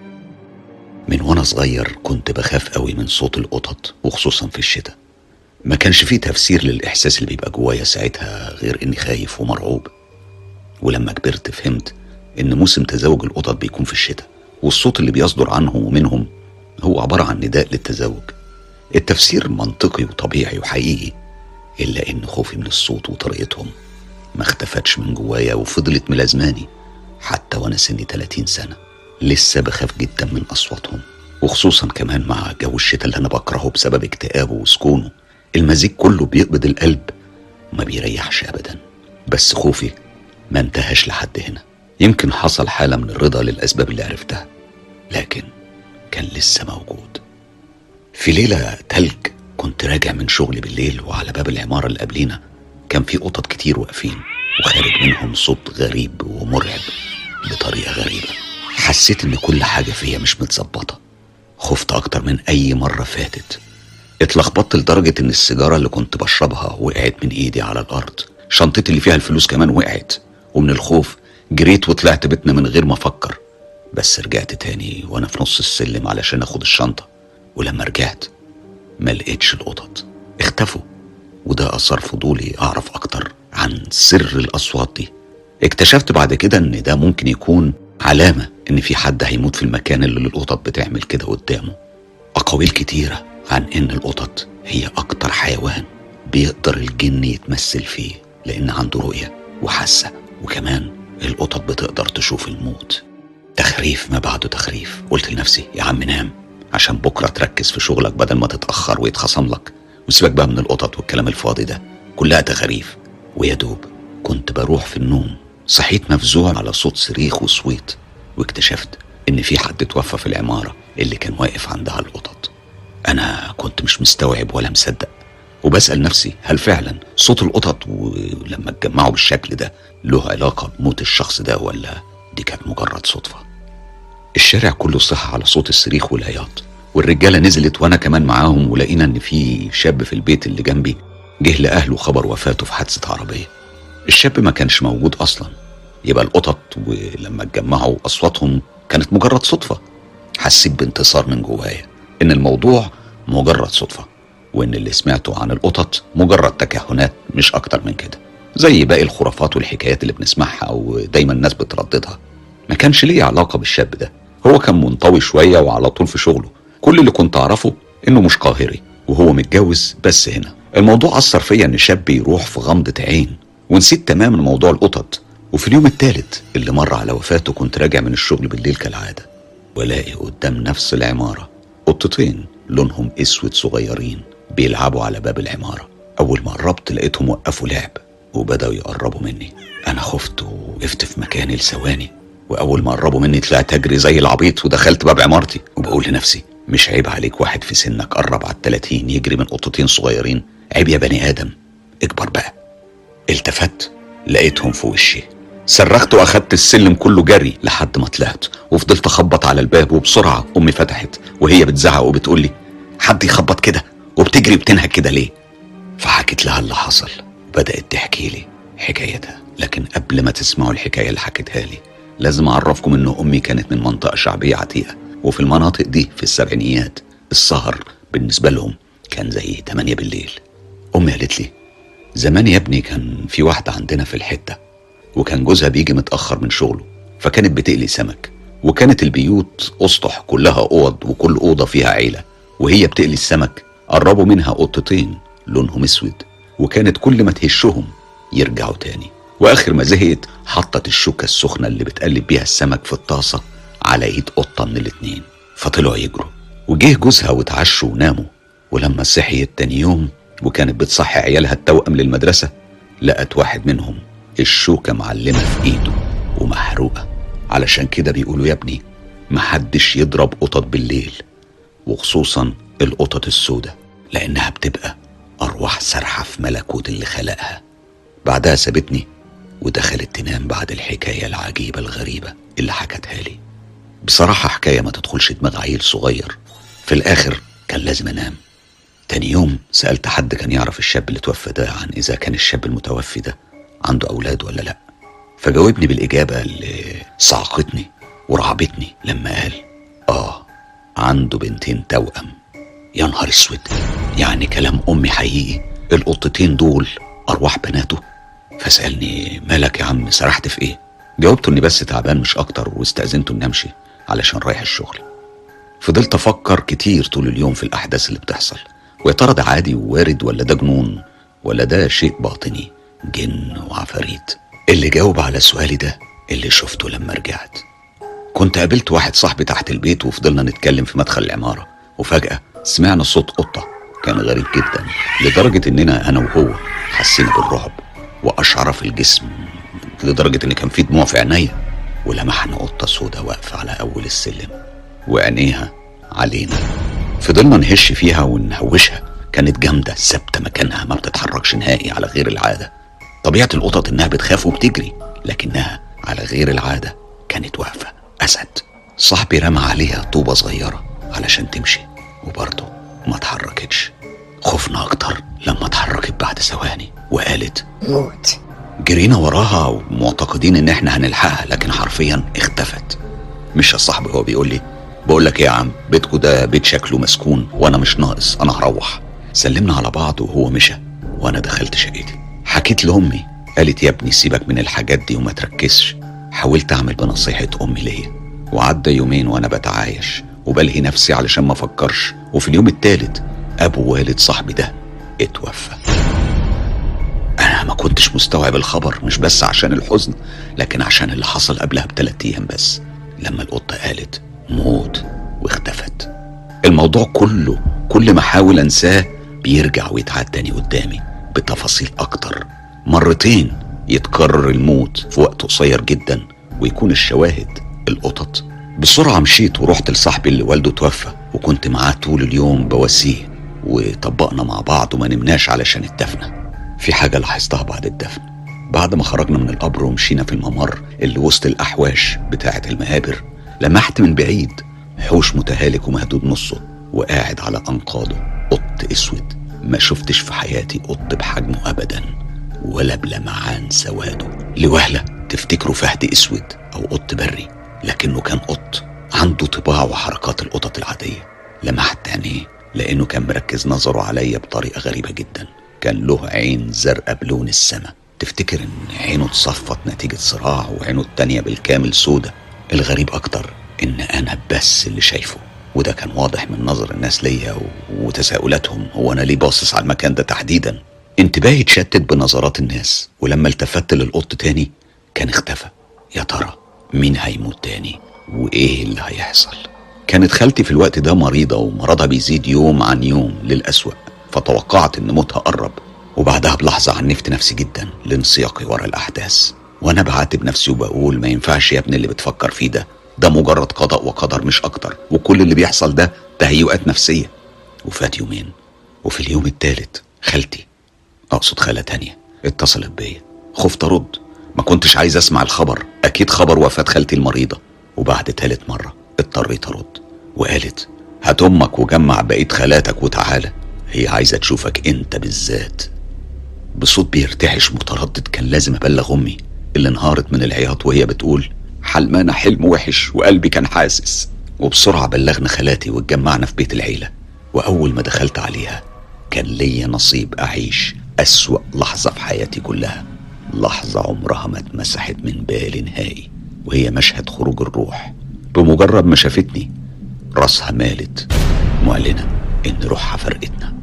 من وانا صغير كنت بخاف قوي من صوت القطط وخصوصا في الشتاء ما كانش فيه تفسير للاحساس اللي بيبقى جوايا ساعتها غير اني خايف ومرعوب ولما كبرت فهمت ان موسم تزاوج القطط بيكون في الشتاء والصوت اللي بيصدر عنهم ومنهم هو عبارة عن نداء للتزاوج التفسير منطقي وطبيعي وحقيقي إلا إن خوفي من الصوت وطريقتهم ما اختفتش من جوايا وفضلت ملازماني حتى وأنا سني 30 سنة لسه بخاف جدا من أصواتهم وخصوصا كمان مع جو الشتاء اللي أنا بكرهه بسبب اكتئابه وسكونه المزيج كله بيقبض القلب وما بيريحش أبدا بس خوفي ما انتهاش لحد هنا يمكن حصل حالة من الرضا للأسباب اللي عرفتها لكن كان لسه موجود في ليلة تلج كنت راجع من شغلي بالليل وعلى باب العمارة اللي قبلينا كان في قطط كتير واقفين وخارج منهم صوت غريب ومرعب بطريقة غريبة حسيت ان كل حاجة فيا مش متظبطة خفت اكتر من اي مرة فاتت اتلخبطت لدرجة ان السيجارة اللي كنت بشربها وقعت من ايدي على الارض شنطتي اللي فيها الفلوس كمان وقعت ومن الخوف جريت وطلعت بيتنا من غير ما افكر بس رجعت تاني وانا في نص السلم علشان اخد الشنطة ولما رجعت ما لقيتش القطط اختفوا وده اثار فضولي اعرف اكتر عن سر الاصوات دي اكتشفت بعد كده ان ده ممكن يكون علامة ان في حد هيموت في المكان اللي القطط بتعمل كده قدامه اقاويل كتيرة عن ان القطط هي اكتر حيوان بيقدر الجن يتمثل فيه لان عنده رؤية وحاسة وكمان القطط بتقدر تشوف الموت تخريف ما بعده تخريف قلت لنفسي يا عم نام عشان بكرة تركز في شغلك بدل ما تتأخر ويتخصم لك وسيبك بقى من القطط والكلام الفاضي ده كلها تخاريف ويا دوب كنت بروح في النوم صحيت مفزوع على صوت صريخ وصويت واكتشفت ان في حد توفى في العمارة اللي كان واقف عندها القطط انا كنت مش مستوعب ولا مصدق وبسأل نفسي هل فعلا صوت القطط ولما اتجمعوا بالشكل ده له علاقة بموت الشخص ده ولا دي كانت مجرد صدفة الشارع كله صح على صوت الصريخ والعياط والرجالة نزلت وانا كمان معاهم ولقينا ان في شاب في البيت اللي جنبي جه لأهله خبر وفاته في حادثة عربية الشاب ما كانش موجود أصلا يبقى القطط ولما اتجمعوا أصواتهم كانت مجرد صدفة حسيت بانتصار من جوايا إن الموضوع مجرد صدفة وإن اللي سمعته عن القطط مجرد تكهنات مش أكتر من كده زي باقي الخرافات والحكايات اللي بنسمعها ودايما الناس بترددها ما كانش ليه علاقة بالشاب ده هو كان منطوي شوية وعلى طول في شغله كل اللي كنت أعرفه إنه مش قاهري وهو متجوز بس هنا الموضوع أثر فيا إن شاب يروح في غمضة عين ونسيت تماما موضوع القطط وفي اليوم الثالث اللي مر على وفاته كنت راجع من الشغل بالليل كالعادة ولاقي قدام نفس العمارة قطتين لونهم اسود صغيرين بيلعبوا على باب العمارة أول ما قربت لقيتهم وقفوا لعب وبدأوا يقربوا مني أنا خفت وقفت في مكاني لثواني وأول ما قربوا مني طلعت أجري زي العبيط ودخلت باب عمارتي وبقول لنفسي مش عيب عليك واحد في سنك قرب على التلاتين يجري من قطتين صغيرين عيب يا بني آدم اكبر بقى التفت لقيتهم في وشي صرخت واخدت السلم كله جري لحد ما طلعت وفضلت اخبط على الباب وبسرعه امي فتحت وهي بتزعق وبتقول لي حد يخبط كده وبتجري وبتنهك كده ليه فحكيت لها اللي حصل بدات تحكي لي حكايتها لكن قبل ما تسمعوا الحكايه اللي حكيتها لي لازم أعرفكم إن أمي كانت من منطقة شعبية عتيقة وفي المناطق دي في السبعينيات السهر بالنسبة لهم كان زي 8 بالليل أمي قالت لي زمان يا ابني كان في واحدة عندنا في الحتة وكان جوزها بيجي متأخر من شغله فكانت بتقلي سمك وكانت البيوت أسطح كلها أوض وكل أوضة فيها عيلة وهي بتقلي السمك قربوا منها قطتين لونهم اسود وكانت كل ما تهشهم يرجعوا تاني واخر ما زهقت حطت الشوكة السخنة اللي بتقلب بيها السمك في الطاسة على ايد قطة من الاتنين فطلعوا يجروا وجه جوزها واتعشوا وناموا ولما صحيت تاني يوم وكانت بتصحي عيالها التوأم للمدرسة لقت واحد منهم الشوكة معلمة في ايده ومحروقة علشان كده بيقولوا يا ابني محدش يضرب قطط بالليل وخصوصا القطط السوداء لأنها بتبقى أرواح سرحة في ملكوت اللي خلقها بعدها سابتني ودخلت تنام بعد الحكاية العجيبة الغريبة اللي حكتها لي بصراحة حكاية ما تدخلش دماغ عيل صغير في الآخر كان لازم أنام تاني يوم سألت حد كان يعرف الشاب اللي توفى ده عن إذا كان الشاب المتوفي ده عنده أولاد ولا لأ فجاوبني بالإجابة اللي صعقتني ورعبتني لما قال آه عنده بنتين توأم يا نهار اسود يعني كلام امي حقيقي القطتين دول ارواح بناته فسالني مالك يا عم سرحت في ايه جاوبته اني بس تعبان مش اكتر واستاذنته اني امشي علشان رايح الشغل فضلت افكر كتير طول اليوم في الاحداث اللي بتحصل ويا ترى ده عادي ووارد ولا ده جنون ولا ده شيء باطني جن وعفاريت اللي جاوب على سؤالي ده اللي شفته لما رجعت كنت قابلت واحد صاحبي تحت البيت وفضلنا نتكلم في مدخل العمارة وفجأة سمعنا صوت قطة كان غريب جدا لدرجة إننا أنا وهو حسينا بالرعب وأشعر في الجسم لدرجة إن كان في دموع في عينيا ولمحنا قطة سودة واقفة على أول السلم وعينيها علينا فضلنا نهش فيها ونهوشها كانت جامدة ثابتة مكانها ما بتتحركش نهائي على غير العادة طبيعة القطط إنها بتخاف وبتجري لكنها على غير العادة كانت واقفة أسد صاحبي رمى عليها طوبة صغيرة علشان تمشي وبرضه ما اتحركتش خفنا أكتر لما اتحركت بعد ثواني وقالت موت جرينا وراها ومعتقدين ان احنا هنلحقها لكن حرفيا اختفت مش يا صاحبي هو بيقول لي بقول لك ايه يا عم بيتكو ده بيت شكله مسكون وانا مش ناقص انا هروح سلمنا على بعض وهو مشى وانا دخلت شقتي حكيت لامي قالت يا ابني سيبك من الحاجات دي وما تركزش حاولت اعمل بنصيحه امي ليا وعدى يومين وانا بتعايش وبلهي نفسي علشان ما افكرش وفي اليوم التالت ابو والد صاحبي ده اتوفى انا ما كنتش مستوعب الخبر مش بس عشان الحزن لكن عشان اللي حصل قبلها بثلاث ايام بس لما القطه قالت موت واختفت الموضوع كله كل ما احاول انساه بيرجع ويتعاد تاني قدامي بتفاصيل اكتر مرتين يتكرر الموت في وقت قصير جدا ويكون الشواهد القطط بسرعة مشيت ورحت لصاحبي اللي والده توفى وكنت معاه طول اليوم بواسيه وطبقنا مع بعض وما نمناش علشان الدفنة في حاجة لاحظتها بعد الدفن بعد ما خرجنا من القبر ومشينا في الممر اللي وسط الأحواش بتاعة المهابر لمحت من بعيد حوش متهالك ومهدود نصه وقاعد على أنقاضه قط أسود ما شفتش في حياتي قط بحجمه أبدا ولا بلمعان سواده لوهلة تفتكره فهد أسود أو قط بري لكنه كان قط عنده طباع وحركات القطط العادية لمحت عينيه لأنه كان مركز نظره عليا بطريقة غريبة جدا كان له عين زرقاء بلون السما تفتكر ان عينه اتصفت نتيجة صراع وعينه التانية بالكامل سودة الغريب اكتر ان انا بس اللي شايفه وده كان واضح من نظر الناس ليا و- وتساؤلاتهم هو انا ليه باصص على المكان ده تحديدا انتباهي اتشتت بنظرات الناس ولما التفت للقط تاني كان اختفى يا ترى مين هيموت تاني وايه اللي هيحصل كانت خالتي في الوقت ده مريضة ومرضها بيزيد يوم عن يوم للأسوأ فتوقعت إن موتها قرب وبعدها بلحظة عنفت نفسي جدا لانسياقي ورا الأحداث وأنا بعاتب نفسي وبقول ما ينفعش يا ابني اللي بتفكر فيه ده ده مجرد قضاء وقدر مش أكتر وكل اللي بيحصل ده تهيؤات نفسية وفات يومين وفي اليوم التالت خالتي أقصد خالة تانية اتصلت بيا خفت أرد ما كنتش عايز أسمع الخبر أكيد خبر وفاة خالتي المريضة وبعد تالت مرة اضطريت أرد وقالت هات أمك وجمع بقية خالاتك وتعالى هي عايزة تشوفك أنت بالذات بصوت بيرتعش متردد كان لازم أبلغ أمي اللي انهارت من العياط وهي بتقول حلمانة حلم وحش وقلبي كان حاسس وبسرعة بلغنا خالاتي واتجمعنا في بيت العيلة وأول ما دخلت عليها كان ليا نصيب أعيش أسوأ لحظة في حياتي كلها لحظة عمرها ما اتمسحت من بالي نهائي وهي مشهد خروج الروح بمجرد ما شافتني راسها مالت معلنة إن روحها فرقتنا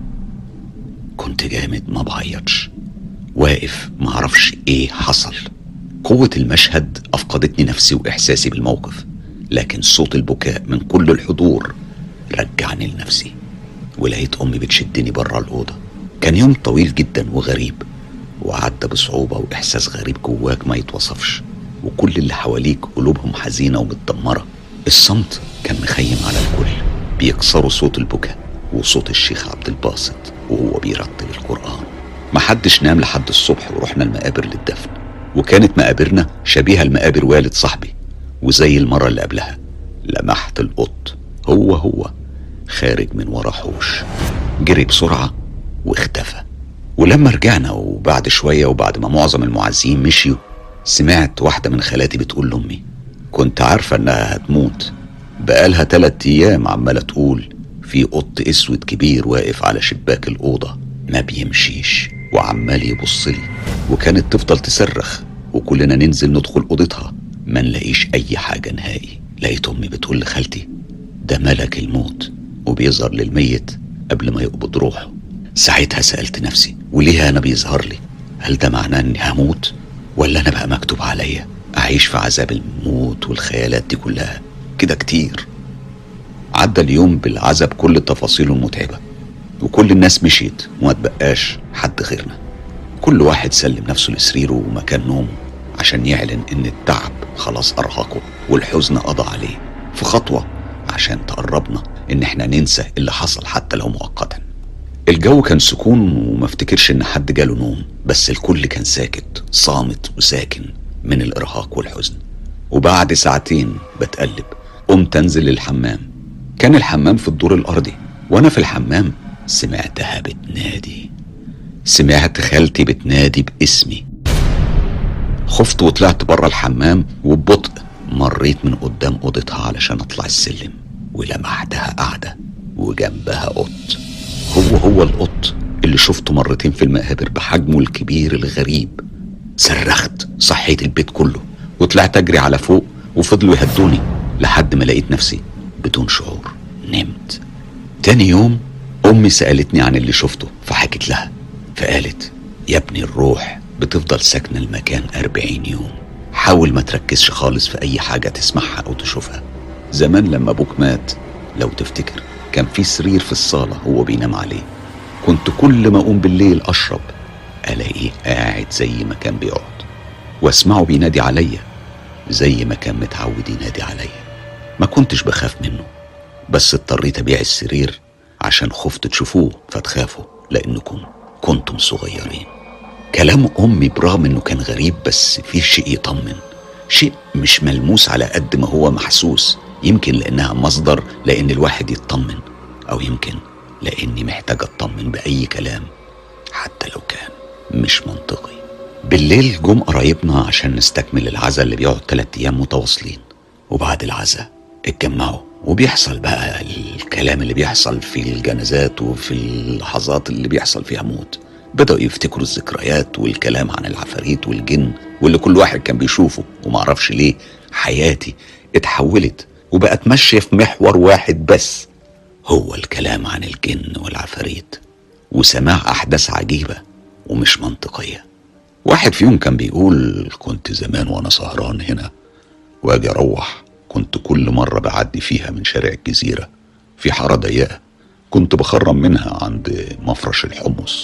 كنت جامد ما بعيطش واقف معرفش ايه حصل قوة المشهد أفقدتني نفسي وإحساسي بالموقف لكن صوت البكاء من كل الحضور رجعني لنفسي ولقيت أمي بتشدني بره الأوضة كان يوم طويل جدا وغريب وعدى بصعوبة وإحساس غريب جواك ما يتوصفش وكل اللي حواليك قلوبهم حزينة ومتدمرة الصمت كان مخيم على الكل بيكسروا صوت البكاء وصوت الشيخ عبد الباسط وهو بيرتل القرآن محدش نام لحد الصبح ورحنا المقابر للدفن وكانت مقابرنا شبيهة لمقابر والد صاحبي وزي المرة اللي قبلها لمحت القط هو هو خارج من ورا حوش جري بسرعة واختفى ولما رجعنا وبعد شوية وبعد ما معظم المعزين مشيوا سمعت واحدة من خالاتي بتقول لأمي كنت عارفة إنها هتموت بقالها تلات أيام عمالة تقول في قط أسود كبير واقف على شباك الأوضة ما بيمشيش وعمال يبص لي وكانت تفضل تصرخ وكلنا ننزل ندخل أوضتها ما نلاقيش أي حاجة نهائي لقيت أمي بتقول لخالتي ده ملك الموت وبيظهر للميت قبل ما يقبض روحه ساعتها سألت نفسي وليه أنا بيظهر لي هل ده معناه إني هموت ولا أنا بقى مكتوب عليا أعيش في عذاب الموت والخيالات دي كلها كده كتير عدى اليوم بالعذاب كل تفاصيله المتعبة وكل الناس مشيت وما تبقاش حد غيرنا كل واحد سلم نفسه لسريره ومكان نومه عشان يعلن ان التعب خلاص ارهقه والحزن قضى عليه في خطوة عشان تقربنا ان احنا ننسى اللي حصل حتى لو مؤقتا الجو كان سكون وما افتكرش ان حد جاله نوم بس الكل كان ساكت صامت وساكن من الارهاق والحزن وبعد ساعتين بتقلب قمت انزل الحمام كان الحمام في الدور الارضي وانا في الحمام سمعتها بتنادي سمعت خالتي بتنادي باسمي خفت وطلعت بره الحمام وببطء مريت من قدام اوضتها علشان اطلع السلم ولمحتها قاعده وجنبها قط هو هو القط اللي شفته مرتين في المقابر بحجمه الكبير الغريب صرخت صحيت البيت كله وطلعت اجري على فوق وفضلوا يهدوني لحد ما لقيت نفسي بدون شعور نمت تاني يوم امي سالتني عن اللي شفته فحكيت لها فقالت يا ابني الروح بتفضل ساكنه المكان أربعين يوم حاول ما تركزش خالص في اي حاجه تسمعها او تشوفها زمان لما ابوك مات لو تفتكر كان في سرير في الصاله هو بينام عليه كنت كل ما اقوم بالليل اشرب الاقيه قاعد زي ما كان بيقعد واسمعه بينادي عليا زي ما كان متعود ينادي عليا ما كنتش بخاف منه بس اضطريت ابيع السرير عشان خفت تشوفوه فتخافوا لانكم كنتم صغيرين كلام امي برغم انه كان غريب بس فيه شيء يطمن شيء مش ملموس على قد ما هو محسوس يمكن لانها مصدر لان الواحد يطمن او يمكن لاني محتاج اطمن باي كلام حتى لو كان مش منطقي بالليل جم قرايبنا عشان نستكمل العزا اللي بيقعد تلات ايام متواصلين وبعد العزا اتجمعوا وبيحصل بقى الكلام اللي بيحصل في الجنازات وفي اللحظات اللي بيحصل فيها موت بدأوا يفتكروا الذكريات والكلام عن العفاريت والجن واللي كل واحد كان بيشوفه ومعرفش ليه حياتي اتحولت وبقت ماشية في محور واحد بس هو الكلام عن الجن والعفاريت وسماع أحداث عجيبة ومش منطقية واحد فيهم كان بيقول كنت زمان وأنا سهران هنا واجي أروح كنت كل مرة بعدي فيها من شارع الجزيرة في حارة ضيقة كنت بخرم منها عند مفرش الحمص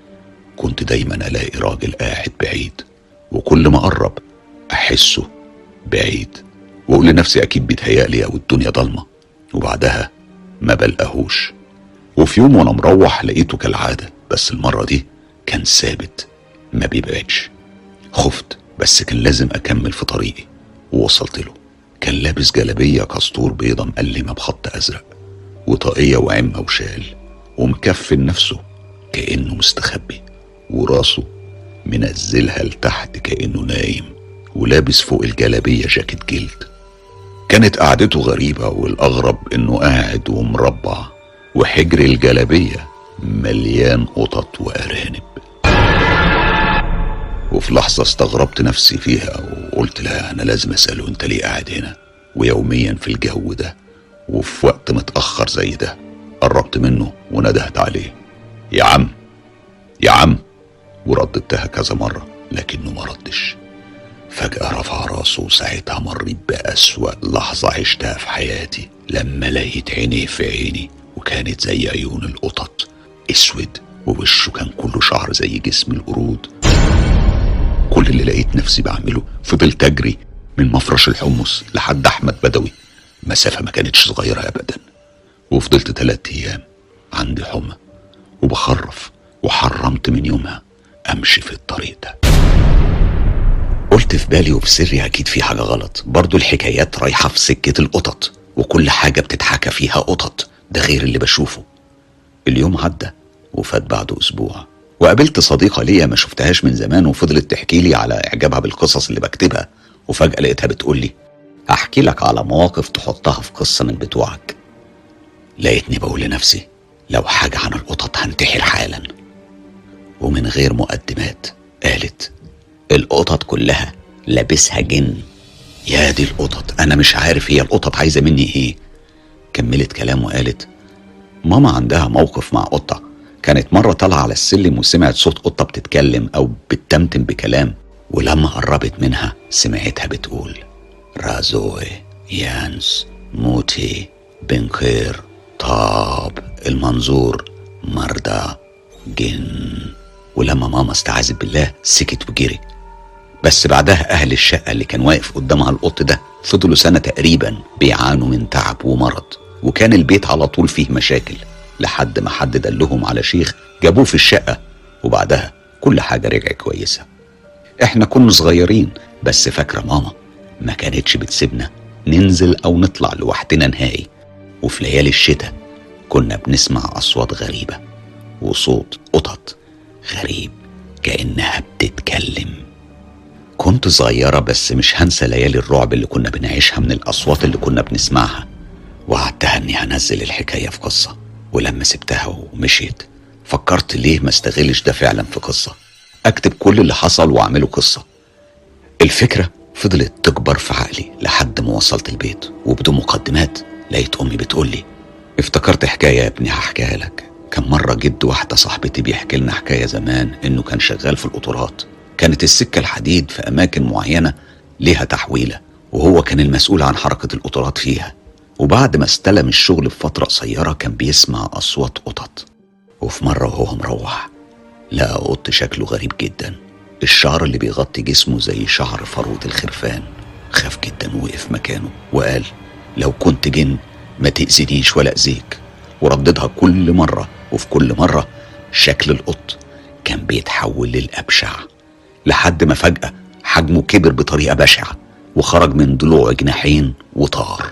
كنت دايما ألاقي راجل قاعد بعيد وكل ما أقرب أحسه بعيد وأقول لنفسي أكيد بيتهيألي أو الدنيا ضلمة وبعدها ما بلقاهوش وفي يوم وأنا مروح لقيته كالعادة بس المرة دي كان ثابت ما بيبعدش خفت بس كان لازم أكمل في طريقي ووصلت له كان لابس جلابية كسطور بيضة مقلمة بخط أزرق وطاقية وعمة وشال ومكفن نفسه كأنه مستخبي وراسه منزلها لتحت كأنه نايم ولابس فوق الجلابية جاكيت جلد كانت قعدته غريبة والأغرب إنه قاعد ومربع وحجر الجلابية مليان قطط وأرانب وفي لحظة استغربت نفسي فيها وقلت لا أنا لازم أسأله أنت ليه قاعد هنا ويوميا في الجو ده وفي وقت متأخر زي ده قربت منه وندهت عليه يا عم يا عم ورددتها كذا مرة لكنه ما ردش فجأة رفع راسه وساعتها مريت بأسوأ لحظة عشتها في حياتي لما لقيت عينيه في عيني وكانت زي عيون القطط اسود ووشه كان كله شعر زي جسم القرود كل اللي لقيت نفسي بعمله فضلت اجري من مفرش الحمص لحد احمد بدوي مسافه ما كانتش صغيره ابدا وفضلت تلات ايام عندي حمى وبخرف وحرمت من يومها امشي في الطريق ده قلت في بالي وبسري اكيد في حاجه غلط برضو الحكايات رايحه في سكه القطط وكل حاجه بتتحكى فيها قطط ده غير اللي بشوفه اليوم عدى وفات بعده اسبوع وقابلت صديقه ليا ما شفتهاش من زمان وفضلت تحكي لي على اعجابها بالقصص اللي بكتبها وفجاه لقيتها بتقول لي احكي لك على مواقف تحطها في قصه من بتوعك لقيتني بقول لنفسي لو حاجه عن القطط هنتحر حالا ومن غير مقدمات قالت القطط كلها لابسها جن يا دي القطط انا مش عارف هي القطط عايزه مني ايه كملت كلام وقالت ماما عندها موقف مع قطه كانت مرة طالعة على السلم وسمعت صوت قطة بتتكلم أو بتتمتم بكلام ولما قربت منها سمعتها بتقول رازوي يانس موتي بنخير طاب المنظور مرضى جن ولما ماما استعاذت بالله سكت وجري بس بعدها أهل الشقة اللي كان واقف قدامها القط ده فضلوا سنة تقريبا بيعانوا من تعب ومرض وكان البيت على طول فيه مشاكل لحد ما حد دلهم على شيخ جابوه في الشقة وبعدها كل حاجة رجعت كويسة احنا كنا صغيرين بس فاكرة ماما ما كانتش بتسيبنا ننزل أو نطلع لوحدنا نهائي وفي ليالي الشتاء كنا بنسمع أصوات غريبة وصوت قطط غريب كأنها بتتكلم كنت صغيرة بس مش هنسى ليالي الرعب اللي كنا بنعيشها من الأصوات اللي كنا بنسمعها وعدتها إني هنزل الحكاية في قصة ولما سبتها ومشيت فكرت ليه ما استغلش ده فعلا في قصة أكتب كل اللي حصل وأعمله قصة الفكرة فضلت تكبر في عقلي لحد ما وصلت البيت وبدون مقدمات لقيت أمي بتقولي افتكرت حكاية يا ابني هحكيها لك كان مرة جد واحدة صاحبتي بيحكي لنا حكاية زمان إنه كان شغال في القطورات كانت السكة الحديد في أماكن معينة ليها تحويلة وهو كان المسؤول عن حركة القطورات فيها وبعد ما استلم الشغل بفترة قصيرة كان بيسمع أصوات قطط وفي مرة وهو مروح لقى قط شكله غريب جدا الشعر اللي بيغطي جسمه زي شعر فروة الخرفان خاف جدا ووقف مكانه وقال لو كنت جن ما تأذينيش ولا أذيك ورددها كل مرة وفي كل مرة شكل القط كان بيتحول للأبشع لحد ما فجأة حجمه كبر بطريقة بشعة وخرج من ضلوعه جناحين وطار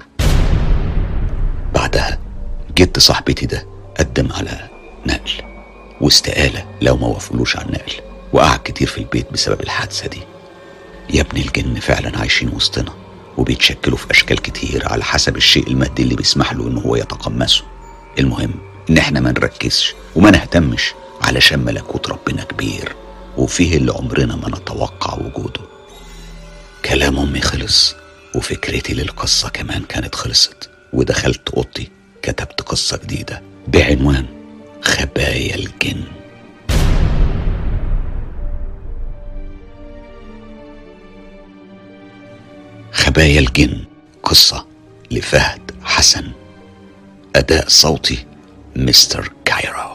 بعدها جد صاحبتي ده قدم على نقل واستقالة لو ما وافقلوش على النقل وقعد كتير في البيت بسبب الحادثة دي يا ابن الجن فعلا عايشين وسطنا وبيتشكلوا في أشكال كتير على حسب الشيء المادي اللي بيسمح له إن هو يتقمصه المهم إن إحنا ما نركزش وما نهتمش علشان ملكوت ربنا كبير وفيه اللي عمرنا ما نتوقع وجوده كلام أمي خلص وفكرتي للقصة كمان كانت خلصت ودخلت أوضتي كتبت قصة جديدة بعنوان خبايا الجن خبايا الجن قصة لفهد حسن أداء صوتي مستر كايرو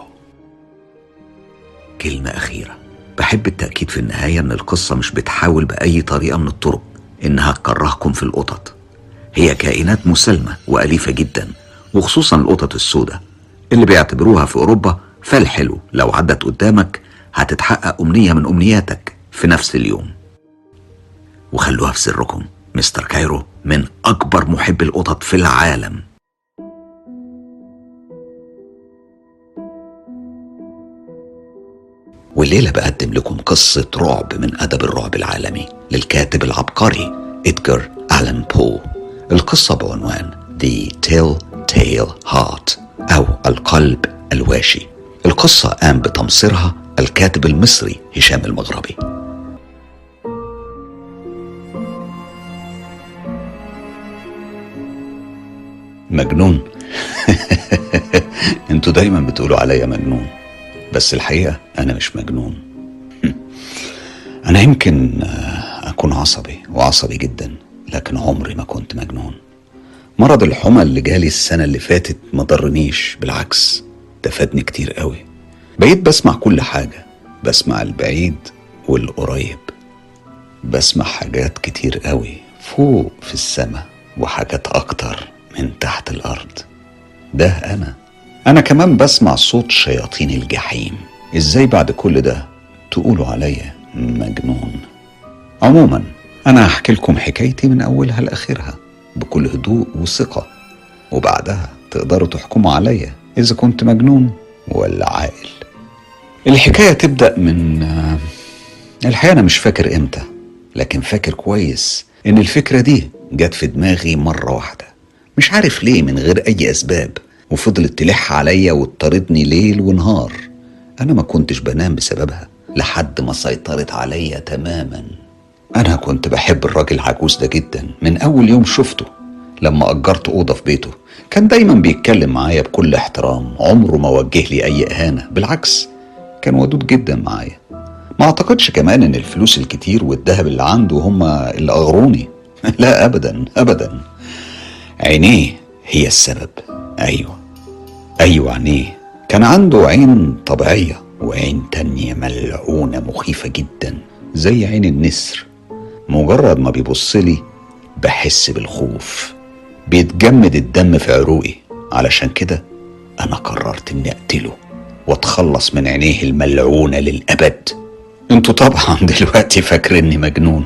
كلمة أخيرة بحب التأكيد في النهاية إن القصة مش بتحاول بأي طريقة من الطرق إنها تكرهكم في القطط هي كائنات مسالمة وأليفة جدا وخصوصا القطط السوداء اللي بيعتبروها في أوروبا فال حلو لو عدت قدامك هتتحقق أمنية من أمنياتك في نفس اليوم وخلوها في سركم مستر كايرو من أكبر محب القطط في العالم والليلة بقدم لكم قصة رعب من أدب الرعب العالمي للكاتب العبقري إدغار ألان بو القصة بعنوان The Telltale Heart أو القلب الواشي القصة قام بتمصيرها الكاتب المصري هشام المغربي مجنون انتوا دايما بتقولوا عليا مجنون بس الحقيقة أنا مش مجنون أنا يمكن آه، أكون عصبي وعصبي جدا لكن عمري ما كنت مجنون مرض الحمى اللي جالي السنة اللي فاتت ما ضرنيش بالعكس ده فادني كتير قوي بقيت بسمع كل حاجة بسمع البعيد والقريب بسمع حاجات كتير قوي فوق في السماء وحاجات أكتر من تحت الأرض ده أنا أنا كمان بسمع صوت شياطين الجحيم إزاي بعد كل ده تقولوا عليا مجنون عموما أنا هحكي لكم حكايتي من أولها لآخرها بكل هدوء وثقة وبعدها تقدروا تحكموا عليا إذا كنت مجنون ولا عاقل الحكاية تبدأ من آه، الحقيقة أنا مش فاكر إمتى لكن فاكر كويس إن الفكرة دي جت في دماغي مرة واحدة مش عارف ليه من غير أي أسباب وفضلت تلح عليا وتطاردني ليل ونهار أنا ما كنتش بنام بسببها لحد ما سيطرت عليا تماما أنا كنت بحب الراجل العجوز ده جدا من أول يوم شفته لما أجرت أوضة في بيته كان دايما بيتكلم معايا بكل احترام عمره ما وجه لي أي إهانة بالعكس كان ودود جدا معايا ما أعتقدش كمان إن الفلوس الكتير والذهب اللي عنده هما اللي أغروني لا أبدا أبدا عينيه هي السبب أيوه أيوه عينيه كان عنده عين طبيعية وعين تانية ملعونة مخيفة جدا زي عين النسر مجرد ما بيبص لي بحس بالخوف بيتجمد الدم في عروقي علشان كده أنا قررت إني أقتله وأتخلص من عينيه الملعونة للأبد انتوا طبعا دلوقتي فاكريني مجنون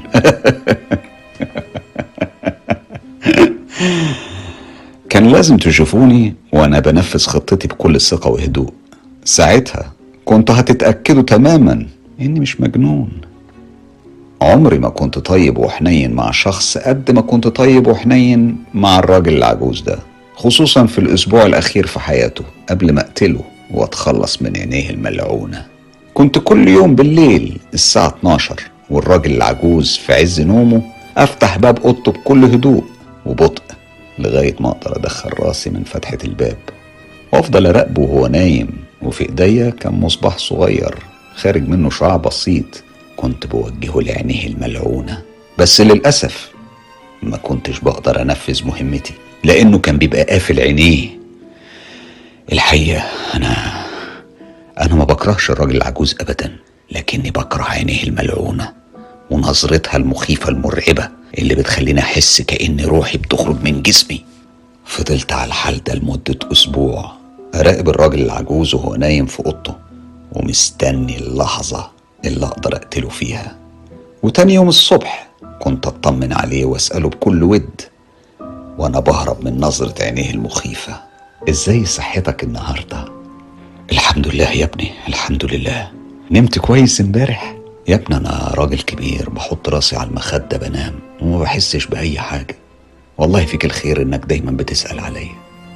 كان لازم تشوفوني وانا بنفذ خطتي بكل ثقة وهدوء ساعتها كنتوا هتتأكدوا تماما اني مش مجنون عمري ما كنت طيب وحنين مع شخص قد ما كنت طيب وحنين مع الراجل العجوز ده خصوصا في الاسبوع الاخير في حياته قبل ما اقتله واتخلص من عينيه الملعونه كنت كل يوم بالليل الساعة 12 والراجل العجوز في عز نومه أفتح باب أوضته بكل هدوء وبطء لغاية ما أقدر أدخل راسي من فتحة الباب وأفضل أراقبه وهو نايم وفي إيديا كان مصباح صغير خارج منه شعاع بسيط كنت بوجهه لعينيه الملعونة بس للأسف ما كنتش بقدر أنفذ مهمتي لأنه كان بيبقى قافل عينيه الحقيقة أنا أنا ما بكرهش الراجل العجوز أبدا لكني بكره عينيه الملعونة ونظرتها المخيفة المرعبة اللي بتخليني أحس كأن روحي بتخرج من جسمي فضلت على الحال ده لمدة أسبوع أراقب الراجل العجوز وهو نايم في أوضته ومستني اللحظة اللي أقدر أقتله فيها وتاني يوم الصبح كنت أطمن عليه وأسأله بكل ود وأنا بهرب من نظرة عينيه المخيفة إزاي صحتك النهارده؟ الحمد لله يا ابني الحمد لله نمت كويس امبارح يا ابني انا راجل كبير بحط راسي على المخدة بنام وما بحسش بأي حاجة والله فيك الخير انك دايما بتسأل عليا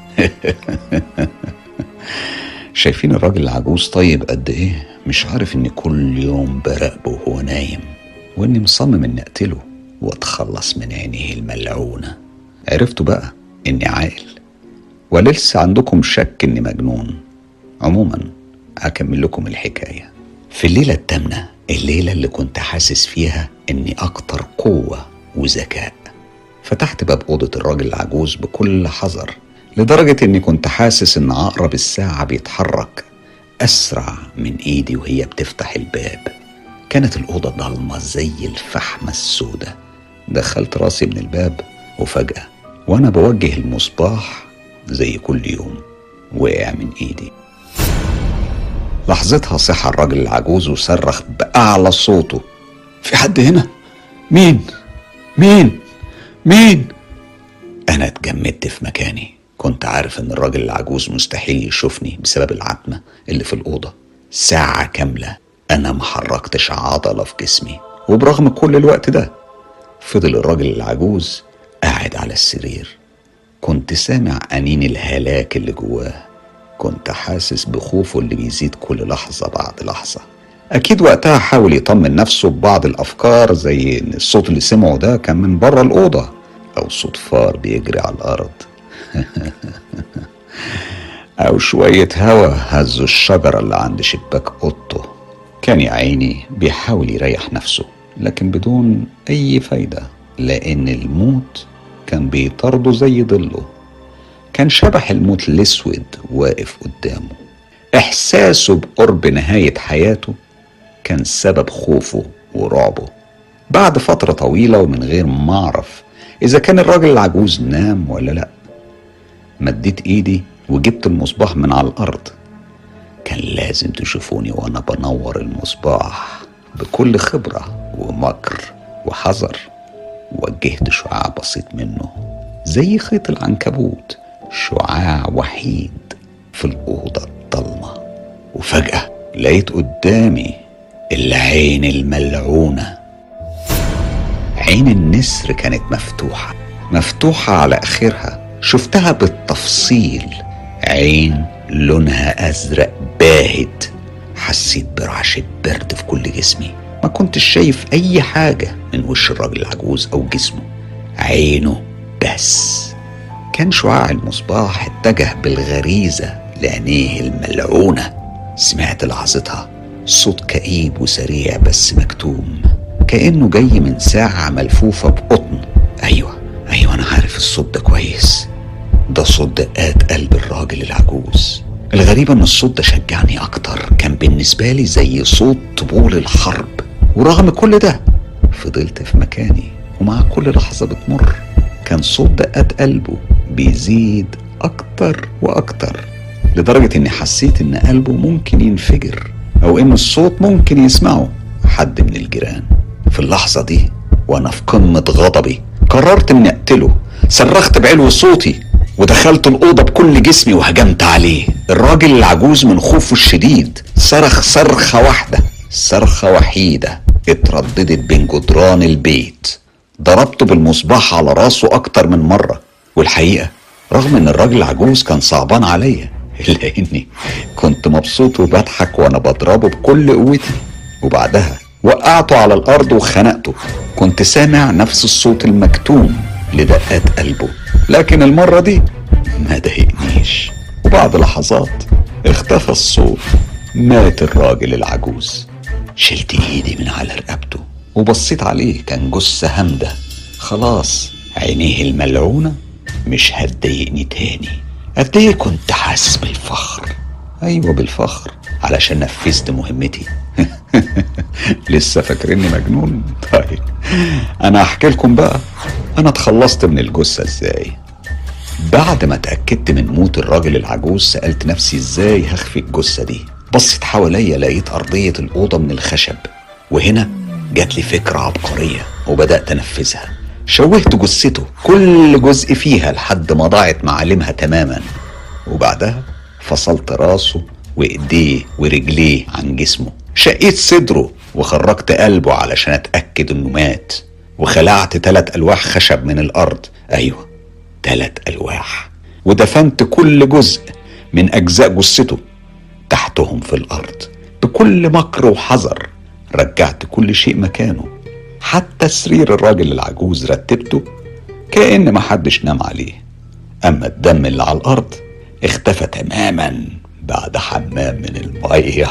شايفين الراجل العجوز طيب قد ايه مش عارف اني كل يوم براقبه وهو نايم واني مصمم اني اقتله واتخلص من عينيه الملعونة عرفتوا بقى اني عاقل ولسه عندكم شك اني مجنون عموما هكمل لكم الحكاية في الليلة التامنة الليلة اللي كنت حاسس فيها اني اكتر قوة وذكاء فتحت باب أوضة الراجل العجوز بكل حذر لدرجة اني كنت حاسس ان عقرب الساعة بيتحرك اسرع من ايدي وهي بتفتح الباب كانت الأوضة ضلمة زي الفحمة السوداء دخلت راسي من الباب وفجأة وأنا بوجه المصباح زي كل يوم وقع من إيدي لحظتها صحى الراجل العجوز وصرخ بأعلى صوته في حد هنا؟ مين؟ مين؟ مين؟ أنا اتجمدت في مكاني كنت عارف إن الراجل العجوز مستحيل يشوفني بسبب العتمة اللي في الأوضة ساعة كاملة أنا ما حركتش عضلة في جسمي وبرغم كل الوقت ده فضل الراجل العجوز قاعد على السرير كنت سامع أنين الهلاك اللي جواه كنت حاسس بخوفه اللي بيزيد كل لحظة بعد لحظة أكيد وقتها حاول يطمن نفسه ببعض الأفكار زي إن الصوت اللي سمعه ده كان من بره الأوضة أو صوت فار بيجري على الأرض أو شوية هوا هزوا الشجرة اللي عند شباك أوضته كان يا عيني بيحاول يريح نفسه لكن بدون أي فايدة لأن الموت كان بيطارده زي ظله كان شبح الموت الأسود واقف قدامه إحساسه بقرب نهاية حياته كان سبب خوفه ورعبه بعد فترة طويلة ومن غير ما أعرف إذا كان الراجل العجوز نام ولا لأ مديت إيدي وجبت المصباح من على الأرض كان لازم تشوفوني وأنا بنور المصباح بكل خبرة ومكر وحذر وجهت شعاع بسيط منه زي خيط العنكبوت شعاع وحيد في الأوضة الضلمة وفجأة لقيت قدامي العين الملعونة عين النسر كانت مفتوحة مفتوحة على آخرها شفتها بالتفصيل عين لونها أزرق باهت حسيت برعشة برد في كل جسمي ما كنتش شايف أي حاجة من وش الراجل العجوز أو جسمه عينه بس كان شعاع المصباح اتجه بالغريزة لعينيه الملعونة سمعت لحظتها صوت كئيب وسريع بس مكتوم كأنه جاي من ساعة ملفوفة بقطن أيوة أيوة أنا عارف الصوت ده كويس ده صوت دقات قلب الراجل العجوز الغريب ان الصوت ده شجعني اكتر كان بالنسبة لي زي صوت طبول الحرب ورغم كل ده فضلت في مكاني ومع كل لحظة بتمر كان صوت دقات قلبه بيزيد اكتر واكتر لدرجة اني حسيت ان قلبه ممكن ينفجر او ان الصوت ممكن يسمعه حد من الجيران في اللحظة دي وانا في قمة غضبي قررت اني اقتله صرخت بعلو صوتي ودخلت الأوضة بكل جسمي وهجمت عليه الراجل العجوز من خوفه الشديد صرخ صرخة واحدة صرخة وحيدة اترددت بين جدران البيت ضربته بالمصباح على راسه أكتر من مرة والحقيقة رغم ان الراجل العجوز كان صعبان عليا الا اني كنت مبسوط وبضحك وانا بضربه بكل قوتي وبعدها وقعته على الارض وخنقته كنت سامع نفس الصوت المكتوم لدقات قلبه لكن المرة دي ما ضايقنيش وبعد لحظات اختفى الصوت مات الراجل العجوز شلت ايدي من على رقبته وبصيت عليه كان جثة هامدة خلاص عينيه الملعونة مش هتضايقني تاني قد ايه كنت حاسس بالفخر ايوه بالفخر علشان نفذت مهمتي لسه فاكرني مجنون طيب انا هحكي لكم بقى انا اتخلصت من الجثه ازاي بعد ما اتاكدت من موت الراجل العجوز سالت نفسي ازاي هخفي الجثه دي بصيت حواليا لقيت ارضيه الاوضه من الخشب وهنا جات لي فكره عبقريه وبدات انفذها شوهت جثته كل جزء فيها لحد ما ضاعت معالمها تماما وبعدها فصلت راسه وايديه ورجليه عن جسمه شقيت صدره وخرجت قلبه علشان اتاكد انه مات وخلعت تلات الواح خشب من الارض ايوه تلات الواح ودفنت كل جزء من اجزاء جثته تحتهم في الارض بكل مكر وحذر رجعت كل شيء مكانه حتى سرير الراجل العجوز رتبته كأن محدش نام عليه أما الدم اللي على الأرض اختفى تماما بعد حمام من المية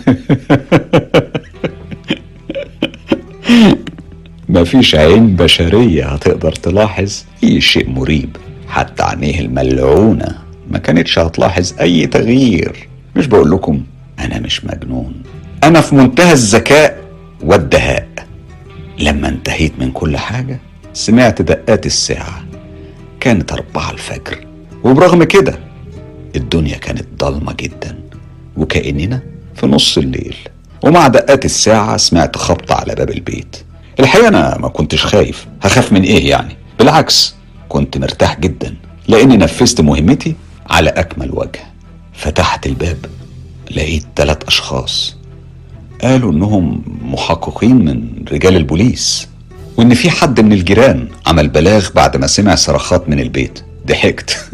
مفيش عين بشرية هتقدر تلاحظ أي شيء مريب حتى عينيه الملعونة ما كانتش هتلاحظ أي تغيير مش بقول لكم أنا مش مجنون أنا في منتهى الذكاء والدهاء لما انتهيت من كل حاجة سمعت دقات الساعة كانت أربعة الفجر وبرغم كده الدنيا كانت ضلمة جدا وكأننا في نص الليل ومع دقات الساعة سمعت خبط على باب البيت الحقيقة أنا ما كنتش خايف هخاف من إيه يعني بالعكس كنت مرتاح جدا لأني نفذت مهمتي على أكمل وجه فتحت الباب لقيت ثلاث أشخاص قالوا انهم محققين من رجال البوليس وان في حد من الجيران عمل بلاغ بعد ما سمع صراخات من البيت ضحكت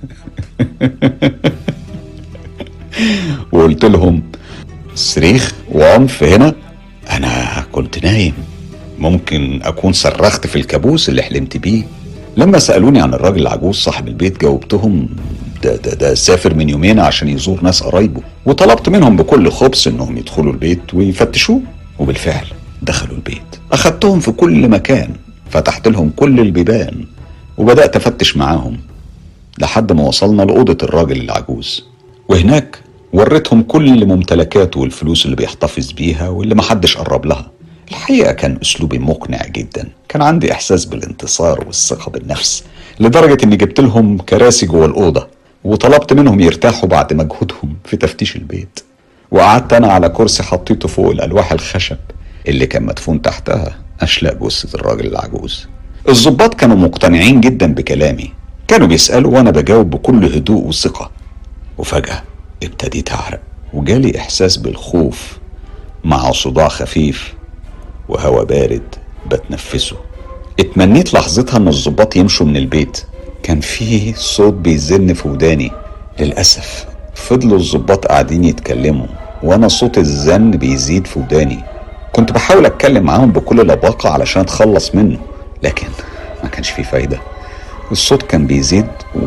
وقلت لهم صريخ وعنف هنا انا كنت نايم ممكن اكون صرخت في الكابوس اللي حلمت بيه لما سالوني عن الراجل العجوز صاحب البيت جاوبتهم ده ده ده سافر من يومين عشان يزور ناس قرايبه وطلبت منهم بكل خبث انهم يدخلوا البيت ويفتشوه وبالفعل دخلوا البيت اخدتهم في كل مكان فتحت لهم كل البيبان وبدات افتش معاهم لحد ما وصلنا لاوضه الراجل العجوز وهناك وريتهم كل ممتلكاته والفلوس اللي بيحتفظ بيها واللي محدش قرب لها الحقيقة كان أسلوبي مقنع جدا كان عندي إحساس بالانتصار والثقة بالنفس لدرجة إني جبت لهم كراسي جوه الأوضة وطلبت منهم يرتاحوا بعد مجهودهم في تفتيش البيت وقعدت أنا على كرسي حطيته فوق الألواح الخشب اللي كان مدفون تحتها أشلاء جثة الراجل العجوز الضباط كانوا مقتنعين جدا بكلامي كانوا بيسألوا وأنا بجاوب بكل هدوء وثقة وفجأة ابتديت أعرق وجالي إحساس بالخوف مع صداع خفيف وهوا بارد بتنفسه اتمنيت لحظتها ان الظباط يمشوا من البيت كان في صوت بيزن في وداني للأسف فضلوا الظباط قاعدين يتكلموا وانا صوت الزن بيزيد في وداني كنت بحاول اتكلم معاهم بكل لباقة علشان اتخلص منه لكن ما كانش في فايدة الصوت كان بيزيد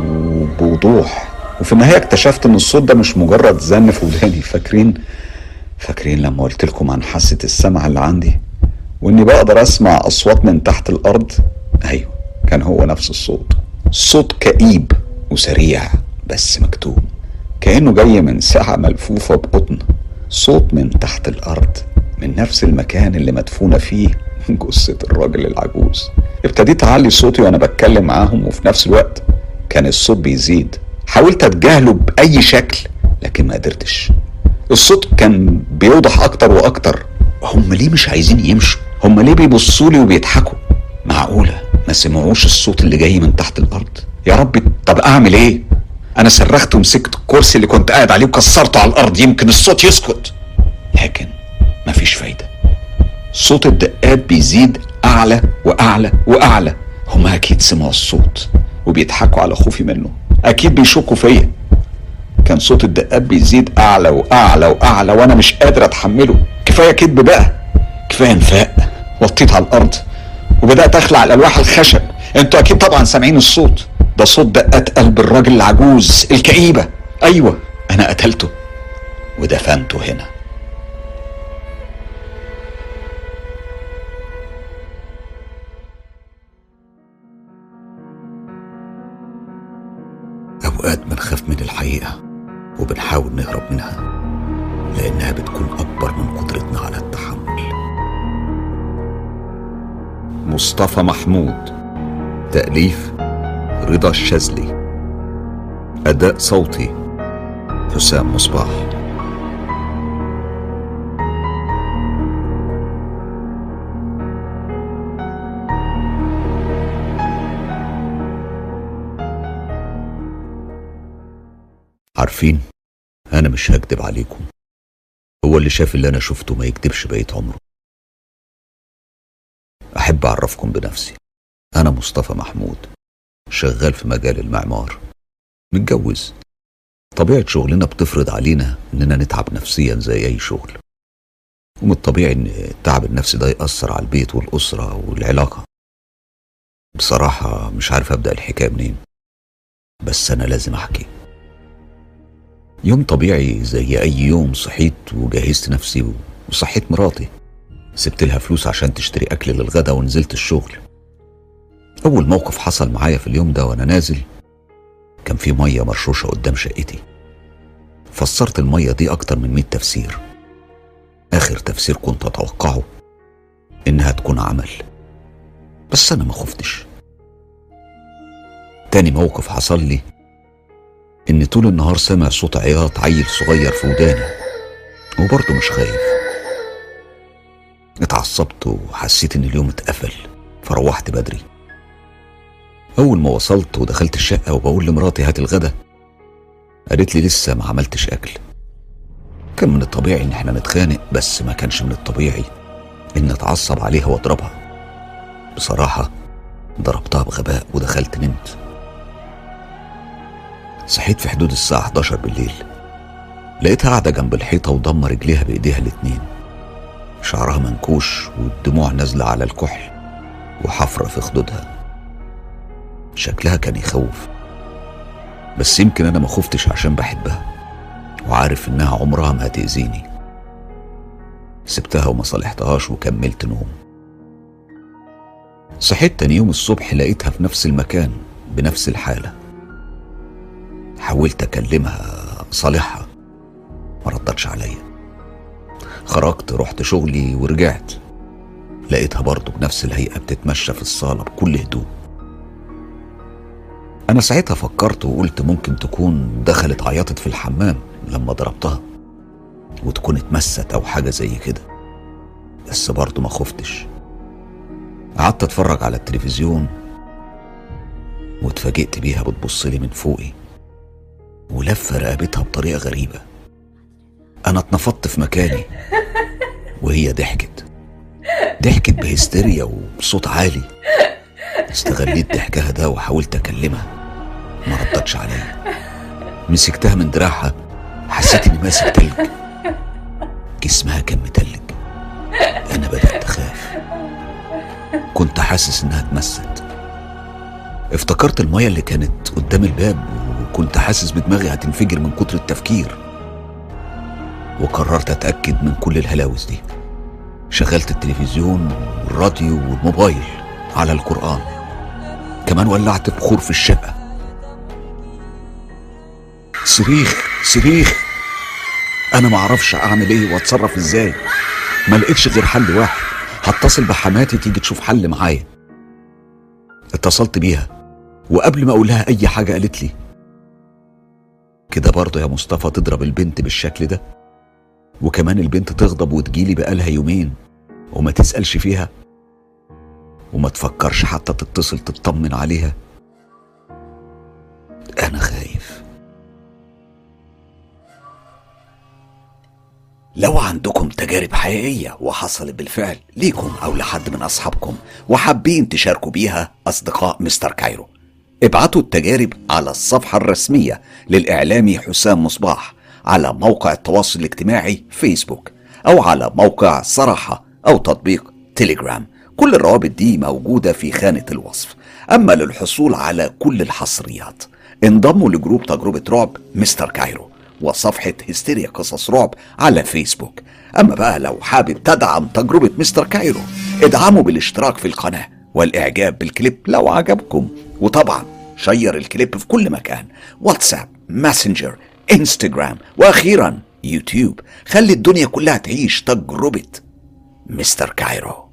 وبوضوح وفي النهاية اكتشفت ان الصوت ده مش مجرد زن في وداني فاكرين فاكرين لما قلت لكم عن حاسة السمع اللي عندي واني بقدر اسمع اصوات من تحت الارض ايوه كان هو نفس الصوت صوت كئيب وسريع بس مكتوب كانه جاي من ساعه ملفوفه بقطن صوت من تحت الارض من نفس المكان اللي مدفونه فيه جثه الراجل العجوز ابتديت اعلي صوتي وانا بتكلم معاهم وفي نفس الوقت كان الصوت بيزيد حاولت اتجاهله باي شكل لكن ما قدرتش الصوت كان بيوضح اكتر واكتر هم ليه مش عايزين يمشوا هم ليه بيبصوا لي وبيضحكوا معقوله ما سمعوش الصوت اللي جاي من تحت الارض يا ربي طب اعمل ايه انا صرخت ومسكت الكرسي اللي كنت قاعد عليه وكسرته على الارض يمكن الصوت يسكت لكن مفيش فايده صوت الدقات بيزيد اعلى واعلى واعلى هم اكيد سمعوا الصوت وبيضحكوا على خوفي منه اكيد بيشكوا فيا كان صوت الدقات بيزيد اعلى واعلى واعلى وانا مش قادر اتحمله كفايه كدب بقى كفايه انفاق وطيت على الارض وبدات اخلع الالواح الخشب انتوا اكيد طبعا سامعين الصوت ده صوت دقات قلب الراجل العجوز الكئيبه ايوه انا قتلته ودفنته هنا أوقات بنخاف من الحقيقة وبنحاول نهرب منها لأنها بتكون أكبر من قدرتنا على التحمل مصطفى محمود تأليف رضا الشاذلي أداء صوتي حسام مصباح عارفين أنا مش هكدب عليكم هو اللي شاف اللي أنا شفته ما يكدبش بقية عمره أحب أعرفكم بنفسي أنا مصطفى محمود شغال في مجال المعمار متجوز طبيعة شغلنا بتفرض علينا إننا نتعب نفسيا زي أي شغل ومن الطبيعي إن التعب النفسي ده يأثر على البيت والأسرة والعلاقة بصراحة مش عارف أبدأ الحكاية منين بس أنا لازم أحكي يوم طبيعي زي أي يوم صحيت وجهزت نفسي وصحيت مراتي سبت لها فلوس عشان تشتري أكل للغدا ونزلت الشغل أول موقف حصل معايا في اليوم ده وأنا نازل كان في مية مرشوشة قدام شقتي فسرت المية دي أكتر من مئة تفسير آخر تفسير كنت أتوقعه إنها تكون عمل بس أنا ما خفتش تاني موقف حصل لي إن طول النهار سامع صوت عياط عيل صغير في وداني وبرضه مش خايف اتعصبت وحسيت إن اليوم اتقفل فروحت بدري أول ما وصلت ودخلت الشقة وبقول لمراتي هات الغدا قالت لي لسه ما عملتش أكل كان من الطبيعي ان احنا نتخانق بس ما كانش من الطبيعي ان اتعصب عليها واضربها بصراحة ضربتها بغباء ودخلت نمت صحيت في حدود الساعة 11 بالليل لقيتها قاعدة جنب الحيطة وضم رجليها بإيديها الاتنين شعرها منكوش والدموع نازلة على الكحل وحفرة في خدودها شكلها كان يخوف بس يمكن أنا ما خفتش عشان بحبها وعارف إنها عمرها ما هتأذيني سبتها وما صالحتهاش وكملت نوم صحيت تاني يوم الصبح لقيتها في نفس المكان بنفس الحالة حاولت أكلمها صالحها ما ردتش عليا خرجت رحت شغلي ورجعت لقيتها برضه بنفس الهيئة بتتمشى في الصالة بكل هدوء أنا ساعتها فكرت وقلت ممكن تكون دخلت عيطت في الحمام لما ضربتها وتكون اتمست أو حاجة زي كده بس برضه ما خفتش قعدت اتفرج على التلفزيون واتفاجئت بيها بتبصلي من فوقي ولفة رقبتها بطريقة غريبة أنا اتنفضت في مكاني وهي ضحكت ضحكت بهستيريا وبصوت عالي استغليت ضحكها ده وحاولت أكلمها ما ردتش عليا مسكتها من دراعها حسيت إني ماسك تلج جسمها كان متلج أنا بدأت أخاف كنت حاسس إنها اتمست افتكرت المية اللي كانت قدام الباب وكنت حاسس بدماغي هتنفجر من كتر التفكير وقررت أتأكد من كل الهلاوس دي شغلت التلفزيون والراديو والموبايل على القرآن كمان ولعت بخور في الشقة صريخ صريخ أنا معرفش أعمل إيه وأتصرف إزاي ما لقيتش غير حل واحد هتصل بحماتي تيجي تشوف حل معايا اتصلت بيها وقبل ما أقول لها أي حاجة قالت لي كده برضه يا مصطفى تضرب البنت بالشكل ده وكمان البنت تغضب وتجيلي بقالها يومين وما تسألش فيها وما تفكرش حتى تتصل تطمن عليها أنا خايف لو عندكم تجارب حقيقية وحصلت بالفعل ليكم أو لحد من أصحابكم وحابين تشاركوا بيها أصدقاء مستر كايرو ابعتوا التجارب على الصفحة الرسمية للإعلامي حسام مصباح على موقع التواصل الاجتماعي فيسبوك أو على موقع صراحة أو تطبيق تيليجرام كل الروابط دي موجودة في خانة الوصف أما للحصول على كل الحصريات انضموا لجروب تجربة رعب مستر كايرو وصفحة هستيريا قصص رعب على فيسبوك أما بقى لو حابب تدعم تجربة مستر كايرو ادعموا بالاشتراك في القناة والإعجاب بالكليب لو عجبكم وطبعا شير الكليب في كل مكان واتساب ماسنجر انستجرام واخيرا يوتيوب خلي الدنيا كلها تعيش تجربة مستر كايرو